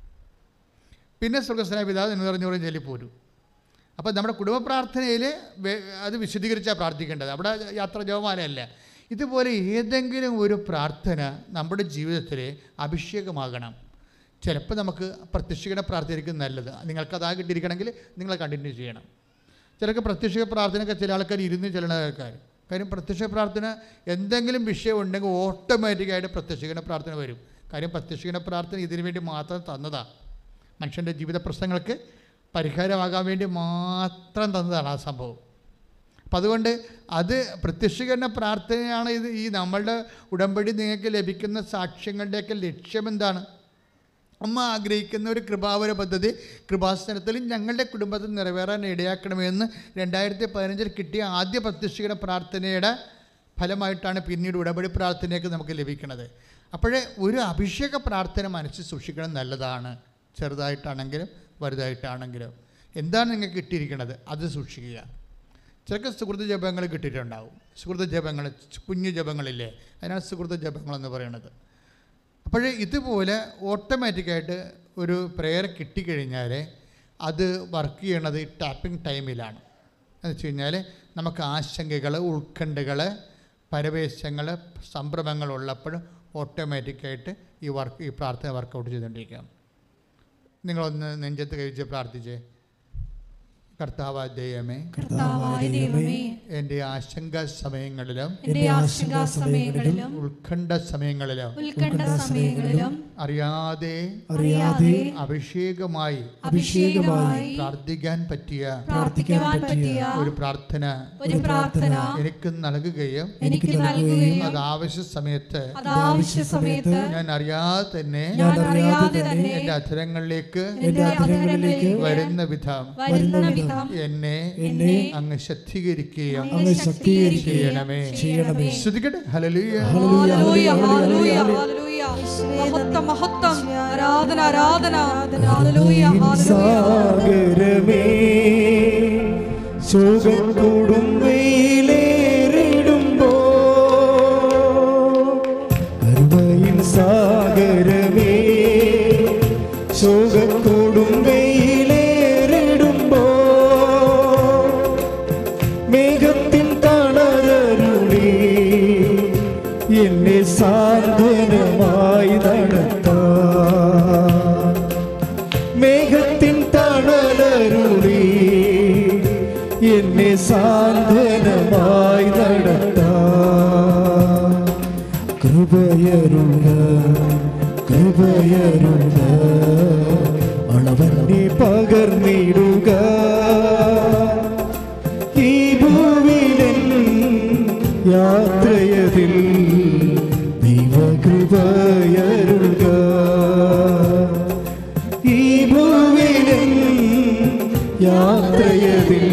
പിന്നെ സ്വർഗസ്വനായ പിതാവ് എന്ന് പറഞ്ഞു പറഞ്ഞ് ചൊല്ലിപ്പോരും അപ്പോൾ നമ്മുടെ കുടുംബ പ്രാർത്ഥനയിൽ അത് വിശദീകരിച്ചാണ് പ്രാർത്ഥിക്കേണ്ടത് അവിടെ യാത്ര ജവമാലയല്ല ഇതുപോലെ ഏതെങ്കിലും ഒരു പ്രാർത്ഥന നമ്മുടെ ജീവിതത്തിൽ അഭിഷേകമാകണം ചിലപ്പോൾ നമുക്ക് പ്രത്യക്ഷിക്കുന്ന പ്രാർത്ഥനയായിരിക്കും നല്ലത് നിങ്ങൾക്കത് ആ കിട്ടിയിരിക്കണമെങ്കിൽ നിങ്ങൾ കണ്ടിന്യൂ ചെയ്യണം ചിലർക്ക് പ്രത്യക്ഷിക പ്രാർത്ഥനയൊക്കെ ചില ആൾക്കാർ ഇരുന്ന് ചെല്ലണ ആൾക്കാർ കാര്യം പ്രത്യക്ഷ പ്രാർത്ഥന എന്തെങ്കിലും വിഷയം ഉണ്ടെങ്കിൽ ഓട്ടോമാറ്റിക്കായിട്ട് പ്രത്യക്ഷിക്കുന്ന പ്രാർത്ഥന വരും കാര്യം പ്രത്യക്ഷിക്കുന്ന പ്രാർത്ഥന ഇതിനു വേണ്ടി മാത്രം തന്നതാണ് മനുഷ്യൻ്റെ ജീവിത പ്രശ്നങ്ങൾക്ക് പരിഹാരമാകാൻ വേണ്ടി മാത്രം തന്നതാണ് ആ സംഭവം അപ്പം അതുകൊണ്ട് അത് പ്രത്യക്ഷീകരണ പ്രാർത്ഥനയാണ് ഇത് ഈ നമ്മളുടെ ഉടമ്പടി നിങ്ങൾക്ക് ലഭിക്കുന്ന സാക്ഷ്യങ്ങളുടെയൊക്കെ ലക്ഷ്യം എന്താണ് അമ്മ ആഗ്രഹിക്കുന്ന ഒരു കൃപാവര പദ്ധതി കൃപാസനത്തിൽ ഞങ്ങളുടെ കുടുംബത്തിൽ നിറവേറാൻ ഇടയാക്കണമെന്ന് രണ്ടായിരത്തി പതിനഞ്ചിൽ കിട്ടിയ ആദ്യ പ്രത്യക്ഷീകരണ പ്രാർത്ഥനയുടെ ഫലമായിട്ടാണ് പിന്നീട് ഉടമ്പടി പ്രാർത്ഥനയൊക്കെ നമുക്ക് ലഭിക്കുന്നത് അപ്പോഴേ ഒരു അഭിഷേക പ്രാർത്ഥന മനസ്സിൽ സൂക്ഷിക്കണം നല്ലതാണ് ചെറുതായിട്ടാണെങ്കിലും വലുതായിട്ടാണെങ്കിലും എന്താണ് നിങ്ങൾക്ക് കിട്ടിയിരിക്കുന്നത് അത് സൂക്ഷിക്കുക ചിലർക്ക് സുഹൃത്ത് ജപങ്ങൾ കിട്ടിയിട്ടുണ്ടാവും സുഹൃത്ത് ജപങ്ങൾ കുഞ്ഞു ജപങ്ങളില്ലേ അതിനാണ് സുഹൃത്ത് ജപങ്ങളെന്ന് പറയുന്നത് അപ്പോൾ ഇതുപോലെ ഓട്ടോമാറ്റിക്കായിട്ട് ഒരു പ്രെയർ കിട്ടിക്കഴിഞ്ഞാൽ അത് വർക്ക് ചെയ്യണത് ടാപ്പിംഗ് ടൈമിലാണ് എന്ന് വെച്ച് കഴിഞ്ഞാൽ നമുക്ക് ആശങ്കകൾ ഉത്കണ്ഠകൾ പരവേശങ്ങൾ സംഭ്രമങ്ങൾ ഉള്ളപ്പോൾ ഓട്ടോമാറ്റിക്കായിട്ട് ഈ വർക്ക് ഈ പ്രാർത്ഥന വർക്കൗട്ട് ചെയ്തുകൊണ്ടിരിക്കാം നിങ്ങളൊന്ന് നെഞ്ചത്ത് കഴിച്ച് പ്രാർത്ഥിച്ചേ കർത്താവായ ദൈവമേ കർത്താവായ ദൈവമേ എൻ്റെ ആശങ്ക സമയങ്ങളിലും എന്റെ ആശങ്കാ സമയങ്ങളിലും ഉത്കണ്ഠ സമയങ്ങളിലും ഉത്കണ്ഠ സമയങ്ങളിലും അറിയാതെ അറിയാതെ അഭിഷേകമായി അഭിഷേകമായി പ്രാർത്ഥിക്കാൻ പറ്റിയ പ്രാർത്ഥിക്കുവാൻ പറ്റിയ ഒരു പ്രാർത്ഥന ഒരു പ്രാർത്ഥന എനിക്ക് നൽകുകയും എനിക്ക് നൽകുകയും അത് ആവശ്യ സമയത്ത് അത് ആവശ്യ സമയത്ത് ഞാൻ അറിയാതെ തന്നെ ഞാൻ അറിയാതെ തന്നെ എൻ്റെ അധരങ്ങളിലേക്ക് എന്റെ അധരങ്ങളിലേക്ക് വരുന്ന വിധം വരുന്ന വിധം എന്നെ എന്നെ അങ്ങ് ശക്തീകരിക്കുകയും അങ്ങ് ശക്തീകരിക്കുകയും ചെയ്യണമേ ചെയ്യണമേ ശ്രദ്ധിക്കട്ടെ ഹലലുയ ഹല്ലേലൂയ ഹല്ലേലൂയ ഹല്ലേലൂയ മഹത്വം മഹത്വം ആരാധന ആരാധന ഹല്ലേലൂയ ഹല്ലേലൂയ സാഗരമേ ശോകക്കൂടും വെയിലേറിടുമ്പോ കരുണയിൻ സാഗരമേ ശോകക്കൂടും വെയിലേറിടുമ്പോ എന്നെ സാന്ത്വനമായി നടത്താം മേഘത്തിൻ തണലരുളി എന്നെ സാന്ത്വനമായി നടത്താം കൃപയരുള കൃപയരുള അളവന്നെ പകർന്നിടുക ഈ ഭൂവിലൻ യാത്രയതിൽ ദൈവകൃപയരുക ഈ ഭൂവിലൻ യാത്രയതിൽ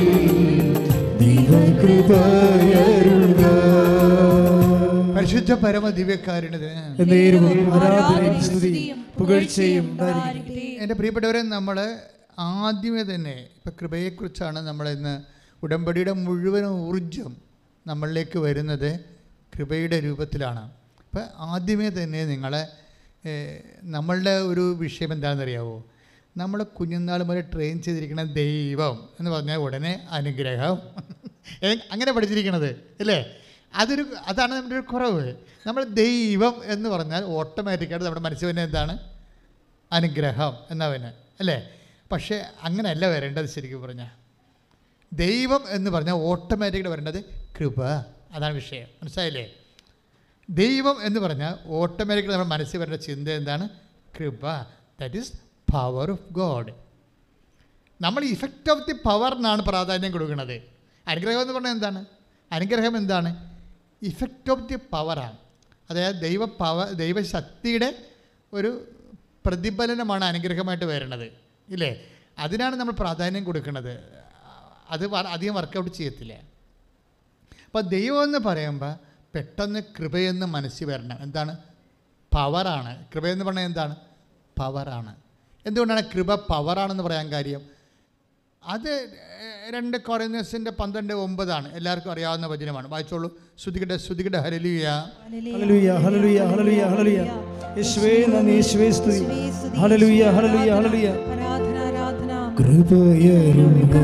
ദൈവകൃപയരുക പരിശുദ്ധ പരമ ദിവ്യക്കാരനത് എന്നേരും ആരാധനയും സ്തുതിയും പുകഴ്ചയും ഉണ്ടായിരിക്കട്ടെ. എൻ്റെ പ്രിയപ്പെട്ടവരെ നമ്മൾ ആദ്യമേ തന്നെ ഇപ്പം കൃപയെക്കുറിച്ചാണ് നമ്മൾ ഇന്ന് ഉടമ്പടിയുടെ മുഴുവൻ ഊർജം നമ്മളിലേക്ക് വരുന്നത് കൃപയുടെ രൂപത്തിലാണ് അപ്പം ആദ്യമേ തന്നെ നിങ്ങളെ ഏഹ്, നമ്മളുടെ ഒരു വിഷയം എന്താണെന്നറിയാവോ നമ്മൾ കുഞ്ഞുനാൾ മുതൽ ട്രെയിൻ ചെയ്തിരിക്കുന്ന ദൈവം എന്ന് പറഞ്ഞാൽ ഉടനെ അനുഗ്രഹം ഏ, അങ്ങനെ പഠിച്ചിരിക്കണത് അല്ലേ അതൊരു അതാണ് നമ്മുടെ ഒരു കുറവ് നമ്മൾ ദൈവം എന്ന് പറഞ്ഞാൽ ഓട്ടോമാറ്റിക്കായിട്ട് നമ്മുടെ മനസ്സിൽ തന്നെ എന്താണ് അനുഗ്രഹം എന്നവന് അല്ലേ പക്ഷേ അങ്ങനെയല്ല വരേണ്ടത് ശരിക്കും പറഞ്ഞാൽ ദൈവം എന്ന് പറഞ്ഞാൽ ഓട്ടോമാറ്റിക്കായിട്ട് വരേണ്ടത് കൃപ അതാണ് വിഷയം മനസ്സിലായില്ലേ ദൈവം എന്ന് പറഞ്ഞാൽ ഓട്ടോമാറ്റിക്കലി നമ്മുടെ മനസ്സിൽ വരേണ്ട ചിന്ത എന്താണ് കൃപ that is power of God നമ്മൾ ഇഫക്റ്റ് ഓഫ് ദി പവറിനാണ് പ്രാധാന്യം കൊടുക്കുന്നത് അനുഗ്രഹം എന്ന് പറഞ്ഞാൽ എന്താണ് അനുഗ്രഹം എന്താണ് ഇഫക്റ്റ് ഓഫ് ദി പവറാണ് അതായത് ദൈവ പവ ദൈവശക്തിയുടെ ഒരു പ്രതിഫലനമാണ് അനുഗ്രഹമായിട്ട് വരുന്നത് ഇല്ലേ അതിനാണ് നമ്മൾ പ്രാധാന്യം കൊടുക്കുന്നത് അത് വ- അധികം വർക്കൗട്ട് ചെയ്യത്തില്ല അപ്പോൾ ദൈവം എന്ന് പറയുമ്പോൾ പെട്ടെന്ന് കൃപയെന്ന് മനസ്സിൽ വരണം എന്താണ് പവറാണ് കൃപയെന്ന് പറഞ്ഞാൽ എന്താണ് പവറാണ് എന്തുകൊണ്ടാണ് കൃപ പവറാണെന്ന് പറയാൻ കാര്യം അത് രണ്ട് കൊറിയസിൻ്റെ പന്ത്രണ്ട് ഒമ്പതാണ് എല്ലാവർക്കും അറിയാവുന്ന വചനമാണ് വായിച്ചോളൂ ശ്രുതികട്ടെ ശ്രുതികട്ടെ hallelujah hallelujah hallelujah hallelujah hallelujah യേശുവേ നന്ദി യേശുവേ സ്തുതി ഹല്ലേലൂയ ഹല്ലേലൂയ ഹല്ലേലൂയ ആരാധന ആരാധന കൃപയരുക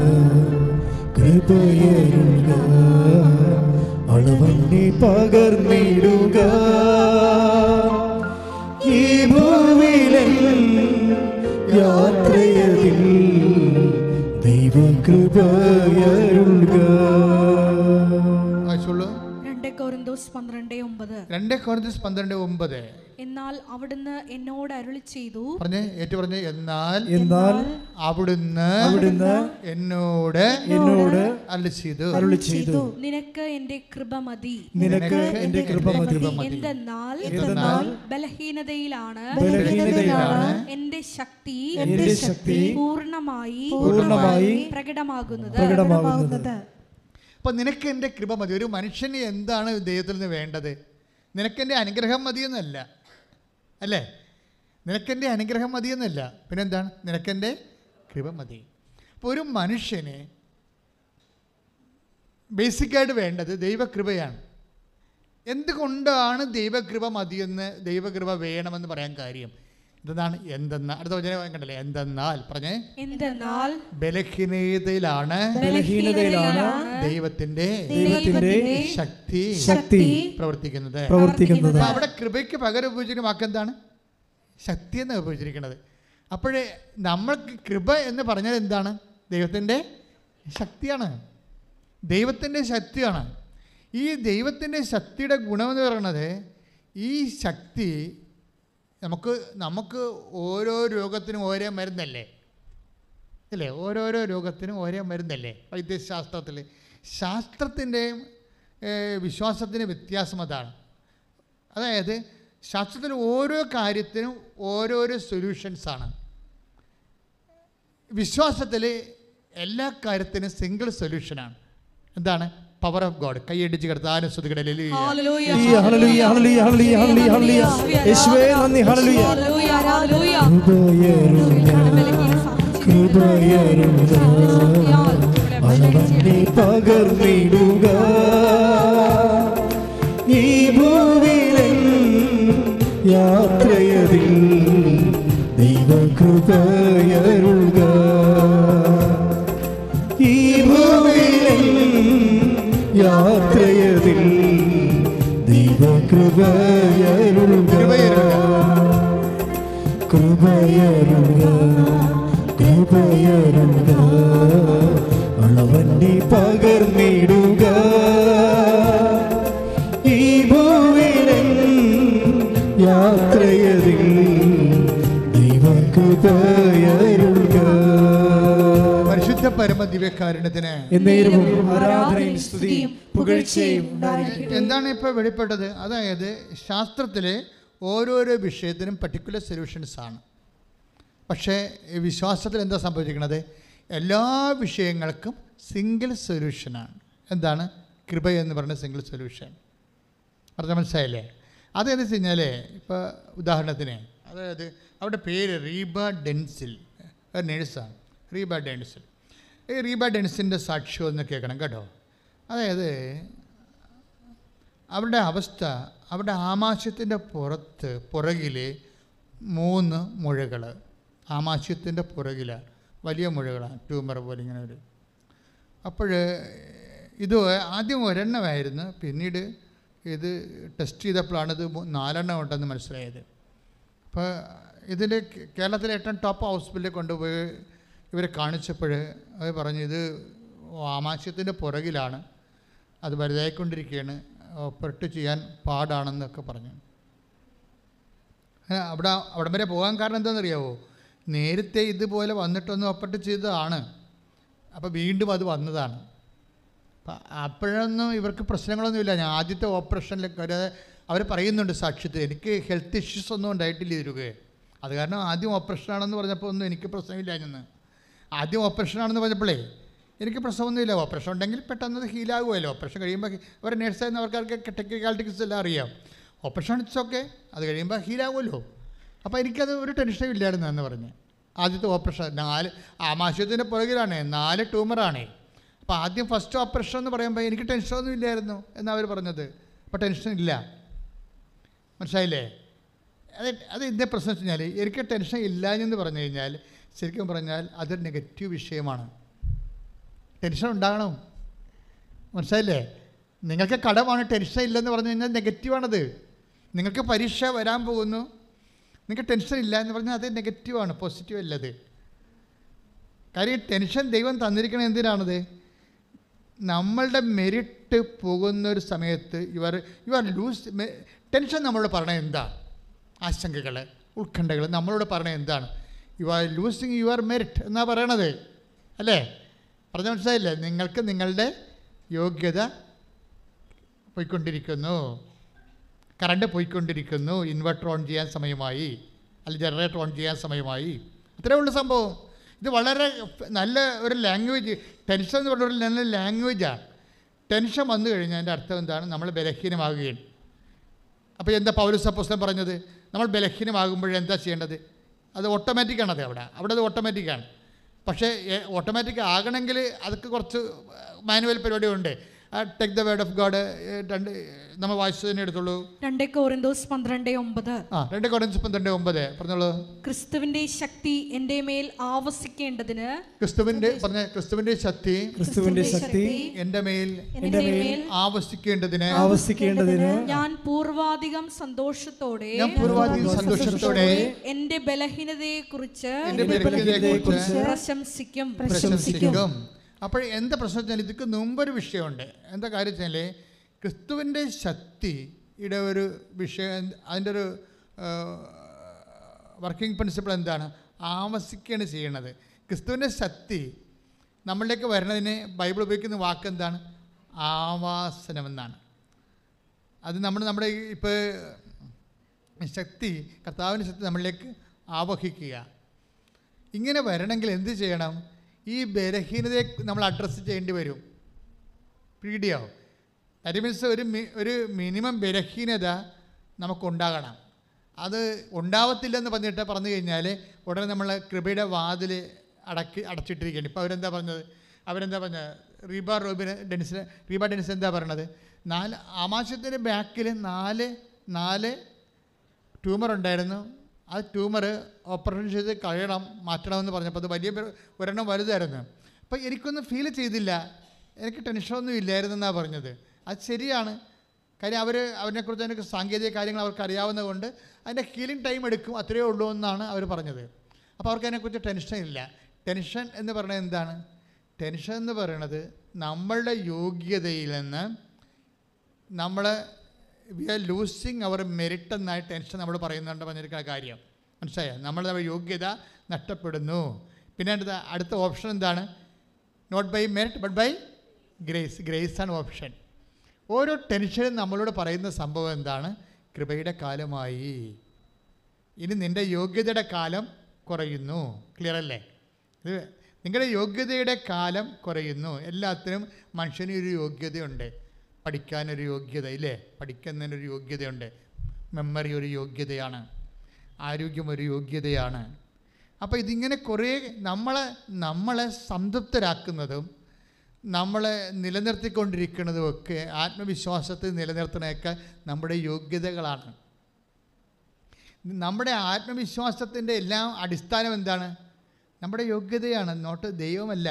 കൃപയരുക അളവന്നെ പകർന്നിടുക ഈ ഭൂവിലൻ യാത്രയതിൽ ദൈവകൃപയരുക വായിച്ചോളൂ രണ്ട് കോരിന്തോസ് പന്ത്രണ്ട് ഒമ്പത് രണ്ട് കൊറിയസ് പന്ത്രണ്ട് ഒമ്പത് എന്നാൽ അവിടുന്ന് എന്നോട് അരുളി ചെയ്തു പറഞ്ഞ് ഏറ്റു പറഞ്ഞ് എന്നാൽ എന്നാൽ അവിടുന്ന് അവിടുന്ന് എന്നോട് എന്നോട് അല്ല ചെയ്തു അരുളി ചെയ്തു നിനക്ക് എന്റെ കൃപ മതി നിനക്ക് എന്റെ കൃപ മതി എന്തെന്നാൽ എന്തെന്നാൽ ബലഹീനതയിലാണ് ബലഹീനതയിലാണ് എന്റെ ശക്തി എന്റെ ശക്തി പൂർണ്ണമായി പൂർണ്ണമായി പ്രകടമാകുന്നത് പ്രകടമാകുന്നത് അപ്പോൾ നിനക്ക് എൻ്റെ കൃപ മതി ഒരു മനുഷ്യന് എന്താണ് ദൈവത്തിൽ നിന്ന് വേണ്ടത് നിനക്കെൻ്റെ അനുഗ്രഹം മതിയെന്നല്ല അല്ലേ നിനക്കെൻ്റെ അനുഗ്രഹം മതിയെന്നല്ല പിന്നെന്താണ് നിനക്കെൻ്റെ കൃപ മതി അപ്പോൾ ഒരു മനുഷ്യന് ബേസിക്കായിട്ട് വേണ്ടത് ദൈവകൃപയാണ് എന്തുകൊണ്ടാണ് ദൈവകൃപ മതിയെന്ന് ദൈവകൃപ വേണമെന്ന് പറയാൻ കാര്യം എന്താണ് എന്തെന്നാൽ അടുത്ത വചനം കണ്ടല്ലേ എന്തെന്നാൽ പറഞ്ഞേ എന്തെന്നാൽ ബലഹീനതയിലാണ് ബലഹീനതയിലാണ് ദൈവത്തിന്റെ ദൈവത്തിന്റെ ശക്തി ശക്തി പ്രവർത്തിക്കുന്നത് പ്രവർത്തിക്കുന്നത് അപ്പൊ അവിടെ കൃപയ്ക്ക് പകരം ഉപയോഗിച്ചിരിക്കുന്ന വാക്ക് എന്താണ് ശക്തി എന്ന് ഉപയോഗിച്ചിരിക്കുന്നത് അപ്പോഴേ നമ്മൾക്ക് കൃപ എന്ന് പറഞ്ഞാൽ എന്താണ് ദൈവത്തിൻ്റെ ശക്തിയാണ് ദൈവത്തിൻ്റെ ശക്തിയാണ് ഈ ദൈവത്തിൻ്റെ ശക്തിയുടെ ഗുണമെന്ന് പറയുന്നത് ഈ ശക്തി നമുക്ക് നമുക്ക് ഓരോ രോഗത്തിനും ഓരോ മരുന്നല്ലേ അല്ലേ ഓരോരോ രോഗത്തിനും ഓരോ മരുന്നല്ലേ വൈദ്യശാസ്ത്രത്തിൽ ശാസ്ത്രത്തിൻ്റെയും വിശ്വാസത്തിൻ്റെ വ്യത്യാസം അതാണ് അതായത് ശാസ്ത്രത്തിൽ ഓരോ കാര്യത്തിനും ഓരോരോ സൊല്യൂഷൻസാണ് വിശ്വാസത്തിൽ എല്ലാ കാര്യത്തിനും സിംഗിൾ സൊല്യൂഷനാണ് എന്താണ് പവർ ഓഫ് ഗോഡ് കൈയടിച്ച് കിടത്താനും ശ്രുതികടലിൽ hallelujah. Hallelujah, hallelujah, hallelujah, hallelujah, hallelujah, hallelujah. യേശുവേ നന്ദി ഹല്ലേലൂയ ഹല്ലേലൂയ, ഹല്ലേലൂയ. കൃപയരുക കൃപയരുക അളവന്നെ പകർന്നിടുക ഈ ഭൂവിലൻ യാത്രയതിൽ ദൈവകൃപയരുക ഈ ഭൂവിലൻ യാത്രയതിൽ ദൈവകൃപയരുക കൃപയരുക കൃപയരുക കൃപയരുക അളവണ്ടി പകർന്നിടുക ഈ ഭൂവിലൻ യാത്രയതിൽ ദൈവ കൃപയരുക പരിശുദ്ധ പരമ ദിവ്യകാരുണ്യത്തിന് എന്നേരവും ആരാധനയും സ്തുതിയും പുകഴ്ചയും ഉണ്ടായിരിക്കട്ടെ. എന്താണ് ഇപ്പോൾ വെളിപ്പെട്ടത് അതായത് ശാസ്ത്രത്തിലെ ഓരോരോ വിഷയത്തിനും പർട്ടിക്കുലർ സൊല്യൂഷൻസ് ആണ് പക്ഷേ ഈ വിശ്വാസത്തിൽ എന്താ സംഭവിച്ചിരിക്കുന്നത് എല്ലാ വിഷയങ്ങൾക്കും സിംഗിൾ സൊല്യൂഷനാണ് എന്താണ് കൃപ എന്ന് പറയുന്ന സിംഗിൾ സൊല്യൂഷൻ പറഞ്ഞ മനസ്സിലായില്ലേ അതെന്ന് വെച്ച് കഴിഞ്ഞാൽ ഇപ്പോൾ ഉദാഹരണത്തിന് അതായത് അവിടെ പേര് റീബ ഡെൻസിൽ ഒരു നേഴ്സാണ് റീബ ഡെൻസിൽ ഈ റീബ ഡെൻസിൻ്റെ സാക്ഷ്യം ഒന്ന് കേൾക്കണം കേട്ടോ അതായത് അവരുടെ അവസ്ഥ അവരുടെ ആമാശയത്തിൻ്റെ പുറത്ത് പുറകിൽ മൂന്ന് മുഴകൾ ആമാശയത്തിൻ്റെ പുറകിൽ വലിയ മുഴകളാണ് ട്യൂമർ പോലെ ഇങ്ങനെ ഒരു അപ്പോൾ ഇത് ആദ്യം ഒരെണ്ണമായിരുന്നു പിന്നീട് ഇത് ടെസ്റ്റ് ചെയ്തപ്പോഴാണ് ഇത് മൂ- നാലെണ്ണം ഉണ്ടെന്ന് മനസ്സിലായത് അപ്പോൾ ഇതിൽ കേരളത്തിലെ ഏറ്റവും ടോപ്പ് ഹോസ്പിറ്റലിൽ കൊണ്ടുപോയി ഇവരെ കാണിച്ചപ്പോൾ അവർ പറഞ്ഞു ഇത് ആമാശയത്തിൻ്റെ പുറകിലാണ് അത് വലുതായിക്കൊണ്ടിരിക്കുകയാണ് ഓപ്പറേറ്റ് ചെയ്യാൻ പാടാണെന്നൊക്കെ പറഞ്ഞു ഏ, അവിടെ അവിടം വരെ പോകാൻ കാരണം എന്താണെന്നറിയാവോ നേരത്തെ ഇതുപോലെ വന്നിട്ടൊന്ന് ഓപ്പറേറ്റ് ചെയ്തതാണ് അപ്പോൾ വീണ്ടും അത് വന്നതാണ് അപ്പം അപ്പോഴൊന്നും ഇവർക്ക് പ്രശ്നങ്ങളൊന്നുമില്ല ഞാൻ ആദ്യത്തെ ഓപ്പറേഷനിലൊക്കെ ഒരു അവർ പറയുന്നുണ്ട് സാക്ഷ്യത്തിൽ എനിക്ക് ഹെൽത്ത് ഇഷ്യൂസ് ഒന്നും ഉണ്ടായിട്ടില്ല ഇരുകെ അത് കാരണം ആദ്യം ഓപ്പറേഷനാണെന്ന് പറഞ്ഞപ്പോൾ ഒന്നും എനിക്ക് പ്രശ്നമില്ല എന്ന് ആദ്യം ഓപ്പറേഷനാണെന്ന് പറഞ്ഞപ്പോഴേ എനിക്ക് പ്രശ്നമൊന്നുമില്ല ഓപ്പറേഷൻ ഉണ്ടെങ്കിൽ പെട്ടെന്ന് ഹീലാകുമല്ലോ ഓപ്പറേഷൻ കഴിയുമ്പോൾ അവർ നേഴ്സായിരുന്ന അവർക്കാർക്ക് ടെക്നിക്കാലിറ്റീസ് എല്ലാം അറിയാം ഓപ്പറേഷൻ ഇറ്റ്സ് ഓക്കെ അത് കഴിയുമ്പോൾ ഹീലാകുമല്ലോ അപ്പോൾ എനിക്കത് ഒരു ടെൻഷനും ഇല്ലായിരുന്നു എന്ന് പറഞ്ഞ് ആദ്യത്തെ ഓപ്പറേഷൻ നാല് ആമാശയത്തിൻ്റെ പുറകിലാണ് നാല് ട്യൂമറാണേ അപ്പോൾ ആദ്യം ഫസ്റ്റ് ഓപ്പറേഷൻ എന്ന് പറയുമ്പോൾ എനിക്ക് ടെൻഷനൊന്നും ഇല്ലായിരുന്നു എന്നാണ് അവർ പറഞ്ഞത് അപ്പോൾ ടെൻഷൻ ഇല്ല മനസ്സിലായില്ലേ അത് അത് എന്താ പ്രശ്നം വെച്ച് കഴിഞ്ഞാൽ എനിക്ക് ടെൻഷൻ ഇല്ല എന്ന് പറഞ്ഞു കഴിഞ്ഞാൽ ശരിക്കും പറഞ്ഞാൽ അതൊരു നെഗറ്റീവ് വിഷയമാണ് ടെൻഷൻ ഉണ്ടാകണം മനസ്സിലായില്ലേ നിങ്ങൾക്ക് കടമാണ് ടെൻഷൻ ഇല്ലെന്ന് പറഞ്ഞു കഴിഞ്ഞാൽ നെഗറ്റീവാണത് നിങ്ങൾക്ക് പരീക്ഷ വരാൻ പോകുന്നു നിങ്ങൾക്ക് ടെൻഷൻ ഇല്ല എന്ന് പറഞ്ഞാൽ അത് നെഗറ്റീവാണ് പോസിറ്റീവ് അല്ലത് കാര്യം ടെൻഷൻ ദൈവം തന്നിരിക്കണത് എന്തിനാണത് നമ്മളുടെ മെരിറ്റ് പോകുന്ന ഒരു സമയത്ത് your you are loose tension നമ്മളോട് പറയണത് എന്താ ആശങ്കകൾ ഉത്കണ്ഠകൾ നമ്മളോട് പറയണത് എന്താണ് you are losing your merit എന്നാ പറയണത് അല്ലേ പറഞ്ഞ മനസ്സിലായില്ലേ നിങ്ങൾക്ക് നിങ്ങളുടെ യോഗ്യത പോയിക്കൊണ്ടിരിക്കുന്നു കറണ്ട് പോയിക്കൊണ്ടിരിക്കുന്നു ഇൻവെർട്ടർ ഓൺ ചെയ്യാൻ സമയമായി അല്ലെങ്കിൽ ജനറേറ്റർ ഓൺ ചെയ്യാൻ സമയമായി അത്രേ ഉള്ളൂ സംഭവം ഇത് വളരെ നല്ല ഒരു ലാംഗ്വേജ് ടെൻഷൻ എന്ന് പറഞ്ഞ ഒരു നല്ല ലാംഗ്വേജാണ് ടെൻഷൻ വന്നു കഴിഞ്ഞാൽ അതിൻ്റെ അർത്ഥം എന്താണ് നമ്മൾ ബലഹീനമാകുകയാണ് അപ്പോൾ എന്താ പൗരസ് അപ്പോസ്തലൻ പറഞ്ഞത് നമ്മൾ ബലഹീനമാകുമ്പോൾ എന്താ ചെയ്യേണ്ടത് അത് ഓട്ടോമാറ്റിക്കാണ് അത് അവിടെ അവിടെ അത് ഓട്ടോമാറ്റിക്കാണ് പക്ഷേ ഓട്ടോമാറ്റിക് ആകണമെങ്കിൽ അതൊക്കെ കുറച്ച് മാനുവൽ പരിപാടിയുണ്ട് take the word of God രണ്ട് നമ്മൾ വായിച്ചതിനെ എടുത്തുള്ളൂ രണ്ട് കോറിന്തോസ് പന്ത്രണ്ട് ഒമ്പത് ആ രണ്ട് കുറച്ച് പന്ത്രണ്ട് ഒമ്പത് പറഞ്ഞോളൂ ക്രിസ്തുവിന്റെ ശക്തി എൻ്റെ മേൽ ആവസിക്കേണ്ടതിന് ക്രിസ്തുവിൻ്റെ പറഞ്ഞ ക്രിസ്തുവിൻ്റെ ശക്തി ക്രിസ്തുവിന്റെ ശക്തി എൻ്റെ മേൽ എൻ്റെ മേൽ ആവസിക്കേണ്ടതിന് ആവസിക്കേണ്ടതിന് ഞാൻ പൂർവാധികം സന്തോഷത്തോടെ ഞാൻ പൂർവാധികം സന്തോഷത്തോടെ എൻ്റെ ബലഹീനതയെ കുറിച്ച് എൻ്റെ ബലഹീനതയെക്കുറിച്ച് പ്രശംസിക്കും പ്രശംസിക്കും അപ്പോൾ എന്താ പ്രശ്നം വെച്ചാൽ ഇതിക്ക് മുമ്പൊരു വിഷയമുണ്ട് എന്താ കാര്യം വെച്ചാൽ ക്രിസ്തുവിൻ്റെ ശക്തിയുടെ ഒരു വിഷയം അതിൻ്റെ ഒരു വർക്കിംഗ് പ്രിൻസിപ്പിൾ എന്താണ് ആവസിക്കുകയാണ് ചെയ്യണത് ക്രിസ്തുവിൻ്റെ ശക്തി നമ്മളിലേക്ക് വരുന്നതിന് ബൈബിൾ ഉപയോഗിക്കുന്ന വാക്ക് എന്താണ് ആവാസനമെന്നാണ് അത് നമ്മൾ നമ്മുടെ ഇപ്പോൾ ശക്തി കർത്താവിൻ്റെ ശക്തി നമ്മളിലേക്ക് ആവഹിക്കുക ഇങ്ങനെ വരണമെങ്കിൽ എന്ത് ചെയ്യണം ഈ ബലഹീനതയെ നമ്മൾ അഡ്രസ്സ് ചെയ്യേണ്ടി വരും പീഡിയാവും ദാറ്റ് മീൻസ് ഒരു മി- ഒരു മിനിമം ബലഹീനത നമുക്കുണ്ടാകണം അത് ഉണ്ടാവത്തില്ലെന്ന് പറഞ്ഞിട്ട് പറഞ്ഞു കഴിഞ്ഞാൽ ഉടനെ നമ്മൾ കൃപയുടെ വാതിൽ അടക്കി അടച്ചിട്ടിരിക്കുകയാണ് ഇപ്പോൾ അവരെന്താ പറഞ്ഞത് അവരെന്താ പറഞ്ഞത് റീബ റോബിന് ഡെൻസിന് റീബ ഡെൻസ് എന്താ പറയണത് നാല് ആമാശയത്തിൻ്റെ ബാക്കിൽ നാല് നാല് ട്യൂമർ ഉണ്ടായിരുന്നു ആ ട്യൂമർ ഓപ്പറേഷൻ ചെയ്ത് കഴിയണം മാറ്റണമെന്ന് പറഞ്ഞപ്പോൾ അത് വലിയ പേര് ഒരെണ്ണം വലുതായിരുന്നു അപ്പോൾ എനിക്കൊന്നും ഫീൽ ചെയ്തില്ല എനിക്ക് ടെൻഷനൊന്നും ഇല്ലായിരുന്നു എന്നാണ് പറഞ്ഞത് അത് ശരിയാണ് കാര്യം അവർ അവരെക്കുറിച്ച് അതിനൊക്കെ സാങ്കേതിക കാര്യങ്ങൾ അവർക്ക് അറിയാവുന്നത് കൊണ്ട് അതിൻ്റെ ഹീലിംഗ് ടൈം എടുക്കും അത്രയേ ഉള്ളൂ എന്നാണ് അവർ പറഞ്ഞത് അപ്പോൾ അവർക്ക് അതിനെക്കുറിച്ച് ടെൻഷൻ ഇല്ല ടെൻഷൻ എന്ന് പറയുന്നത് എന്താണ് ടെൻഷൻ എന്ന് പറയുന്നത് നമ്മളുടെ യോഗ്യതയിൽ നിന്ന് നമ്മൾ we are losing our merit എന്നായി ടെൻഷൻ നമ്മൾ പറയുന്നുണ്ട് പറഞ്ഞിരിക്കുന്ന കാര്യം മനസ്സിലായോ നമ്മളുടെ യോഗ്യത നഷ്ടപ്പെടുന്നു പിന്നെ അടുത്ത അടുത്ത ഓപ്ഷൻ എന്താണ് not by merit but by grace grace ആണ് ഓപ്ഷൻ ഓരോ ടെൻഷനും നമ്മളോട് പറയുന്ന സംഭവം എന്താണ് കൃപയുടെ കാലമായി ഇനി നിൻ്റെ യോഗ്യതയുടെ കാലം കുറയുന്നു ക്ലിയർ അല്ലേ ഇത് നിങ്ങളുടെ യോഗ്യതയുടെ കാലം കുറയുന്നു എല്ലാത്തിനും മനുഷ്യന് ഒരു യോഗ്യതയുണ്ട് പഠിക്കാനൊരു യോഗ്യത ഇല്ലേ പഠിക്കുന്നതിനൊരു യോഗ്യതയുണ്ട് മെമ്മറി ഒരു യോഗ്യതയാണ് ആരോഗ്യം ഒരു യോഗ്യതയാണ് അപ്പോൾ ഇതിങ്ങനെ കുറേ നമ്മളെ നമ്മളെ സംതൃപ്തരാക്കുന്നതും നമ്മളെ നിലനിർത്തിക്കൊണ്ടിരിക്കുന്നതുമൊക്കെ ആത്മവിശ്വാസത്തെ നിലനിർത്തുന്നതൊക്കെ നമ്മുടെ യോഗ്യതകളാണ് നമ്മുടെ ആത്മവിശ്വാസത്തിൻ്റെ എല്ലാം അടിസ്ഥാനം എന്താണ് നമ്മുടെ യോഗ്യതയാണ് നോട്ട് ദൈവമല്ല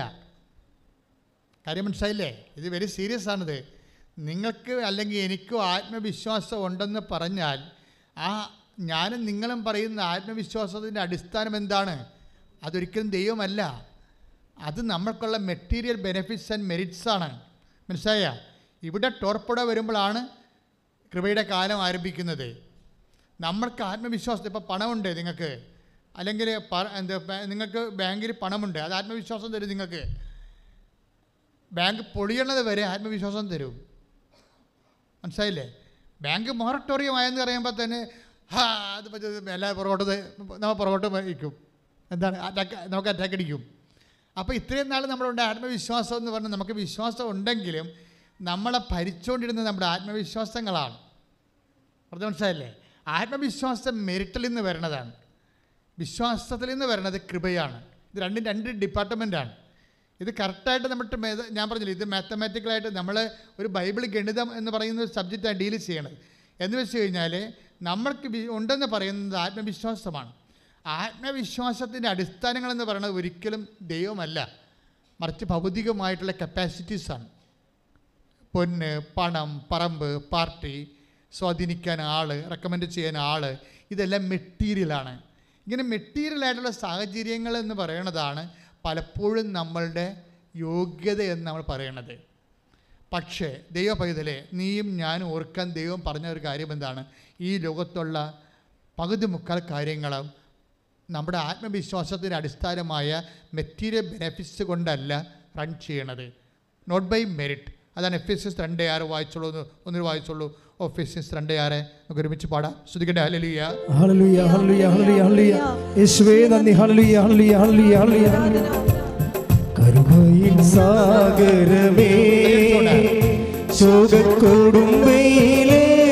കാര്യം മനസ്സിലായില്ലേ ഇത് വെരി സീരിയസ് ആണിത് നിങ്ങൾക്ക് അല്ലെങ്കിൽ എനിക്കോ ആത്മവിശ്വാസം ഉണ്ടെന്ന് പറഞ്ഞാൽ ആ ഞാനും നിങ്ങളും പറയുന്ന ആത്മവിശ്വാസത്തിൻ്റെ അടിസ്ഥാനം എന്താണ് അതൊരിക്കലും ദൈവമല്ല അത് നമ്മൾക്കുള്ള മെറ്റീരിയൽ ബെനിഫിറ്റ്സ് ആൻഡ് മെറിറ്റ്സ് ആണ് മനസ്സിലായ ഇവിടെ ടോർപ്പട വരുമ്പോഴാണ് കൃപയുടെ കാലം ആരംഭിക്കുന്നത് നമ്മൾക്ക് ആത്മവിശ്വാസം ഇപ്പോൾ പണമുണ്ട് നിങ്ങൾക്ക് അല്ലെങ്കിൽ പ- എന്താ ബ- നിങ്ങൾക്ക് ബാങ്കിൽ പണമുണ്ട് അത് ആത്മവിശ്വാസം തരും നിങ്ങൾക്ക് ബാങ്ക് പൊളിയണത് വരെ ആത്മവിശ്വാസം തരും മനസ്സിലായില്ലേ ബാങ്ക് മൊറട്ടോറിയം ആയെന്ന് പറയുമ്പോൾ തന്നെ ഹാ അത് പറ്റി എല്ലാ പുറകോട്ട് ദേ- നമ്മൾ പുറകോട്ട് വയ്ക്കും എന്താണ് അറ്റാക്ക് നമുക്ക് അറ്റാക്ക് അടിക്കും അപ്പോൾ ഇത്രയും നാൾ നമ്മളുണ്ട് ആത്മവിശ്വാസം എന്ന് പറഞ്ഞാൽ നമുക്ക് വിശ്വാസം ഉണ്ടെങ്കിലും നമ്മളെ ഭരിച്ചുകൊണ്ടിരുന്നത് നമ്മുടെ ആത്മവിശ്വാസങ്ങളാണ് പറഞ്ഞ മനസ്സിലായില്ലേ ആത്മവിശ്വാസം മെറിറ്റിൽ നിന്ന് വരണതാണ് വിശ്വാസത്തിൽ നിന്ന് വരണത് കൃപയാണ് ഇത് രണ്ടും രണ്ട് ഡിപ്പാർട്ട്മെൻറ്റാണ് ഇത് കറക്റ്റായിട്ട് നമ്മുടെ മേ- ഞാൻ പറഞ്ഞില്ല ഇത് മാത്തമാറ്റിക്കലായിട്ട് നമ്മൾ ഒരു ബൈബിൾ ഗണിതം എന്ന് പറയുന്ന ഒരു സബ്ജക്റ്റാണ് ഡീൽ ചെയ്യണത് എന്ന് വെച്ച് കഴിഞ്ഞാൽ നമ്മൾക്ക് വി- ഉണ്ടെന്ന് പറയുന്നത് ആത്മവിശ്വാസമാണ് ആത്മവിശ്വാസത്തിൻ്റെ അടിസ്ഥാനങ്ങളെന്ന് പറയുന്നത് ഒരിക്കലും ദൈവമല്ല മറിച്ച് ഭൗതികമായിട്ടുള്ള കപ്പാസിറ്റീസാണ് പൊന്ന് പണം പറമ്പ് പാർട്ടി സ്വാധീനിക്കാൻ ആൾ റെക്കമെൻഡ് ചെയ്യാൻ ആൾ ഇതെല്ലാം മെറ്റീരിയലാണ് ഇങ്ങനെ മെറ്റീരിയലായിട്ടുള്ള സാഹചര്യങ്ങൾ എന്ന് പറയുന്നതാണ് പലപ്പോഴും നമ്മളുടെ യോഗ്യത എന്ന് നമ്മൾ പറയണത് പക്ഷേ ദൈവ പൈതലെ നീയും ഞാനും ഓർക്കാൻ ദൈവം പറഞ്ഞ ഒരു കാര്യം എന്താണ് ഈ ലോകത്തുള്ള പകുതി മുക്കാൽ കാര്യങ്ങളും നമ്മുടെ ആത്മവിശ്വാസത്തിൻ്റെ അടിസ്ഥാനമായ മെറ്റീരിയൽ ബെനിഫിറ്റ്സ് കൊണ്ടല്ല റൺ ചെയ്യണത് നോട്ട് ബൈ മെറിറ്റ് അതാണ് എഫ് എസ് എസ് രണ്ട് ആറ് വായിച്ചോളൂ ഒന്ന് ഒന്നൊരു വായിച്ചോളൂ എഫ് എസ് എസ് രണ്ട് ആറ് നമുക്ക് ഒരുമിച്ച് പാടാം ശ്രുതിക്കട്ടെ hallelujah hallelujah hallelujah hallelujah hallelujah യേശുവേ നന്ദി ഹല്ലേലൂയ ഹല്ലേലൂയ ഹല്ലേലൂയ ഹല്ലേലൂയ കരുണയിൻ സാഗരമേ ശോകക്കൊടുമ്പയിലേ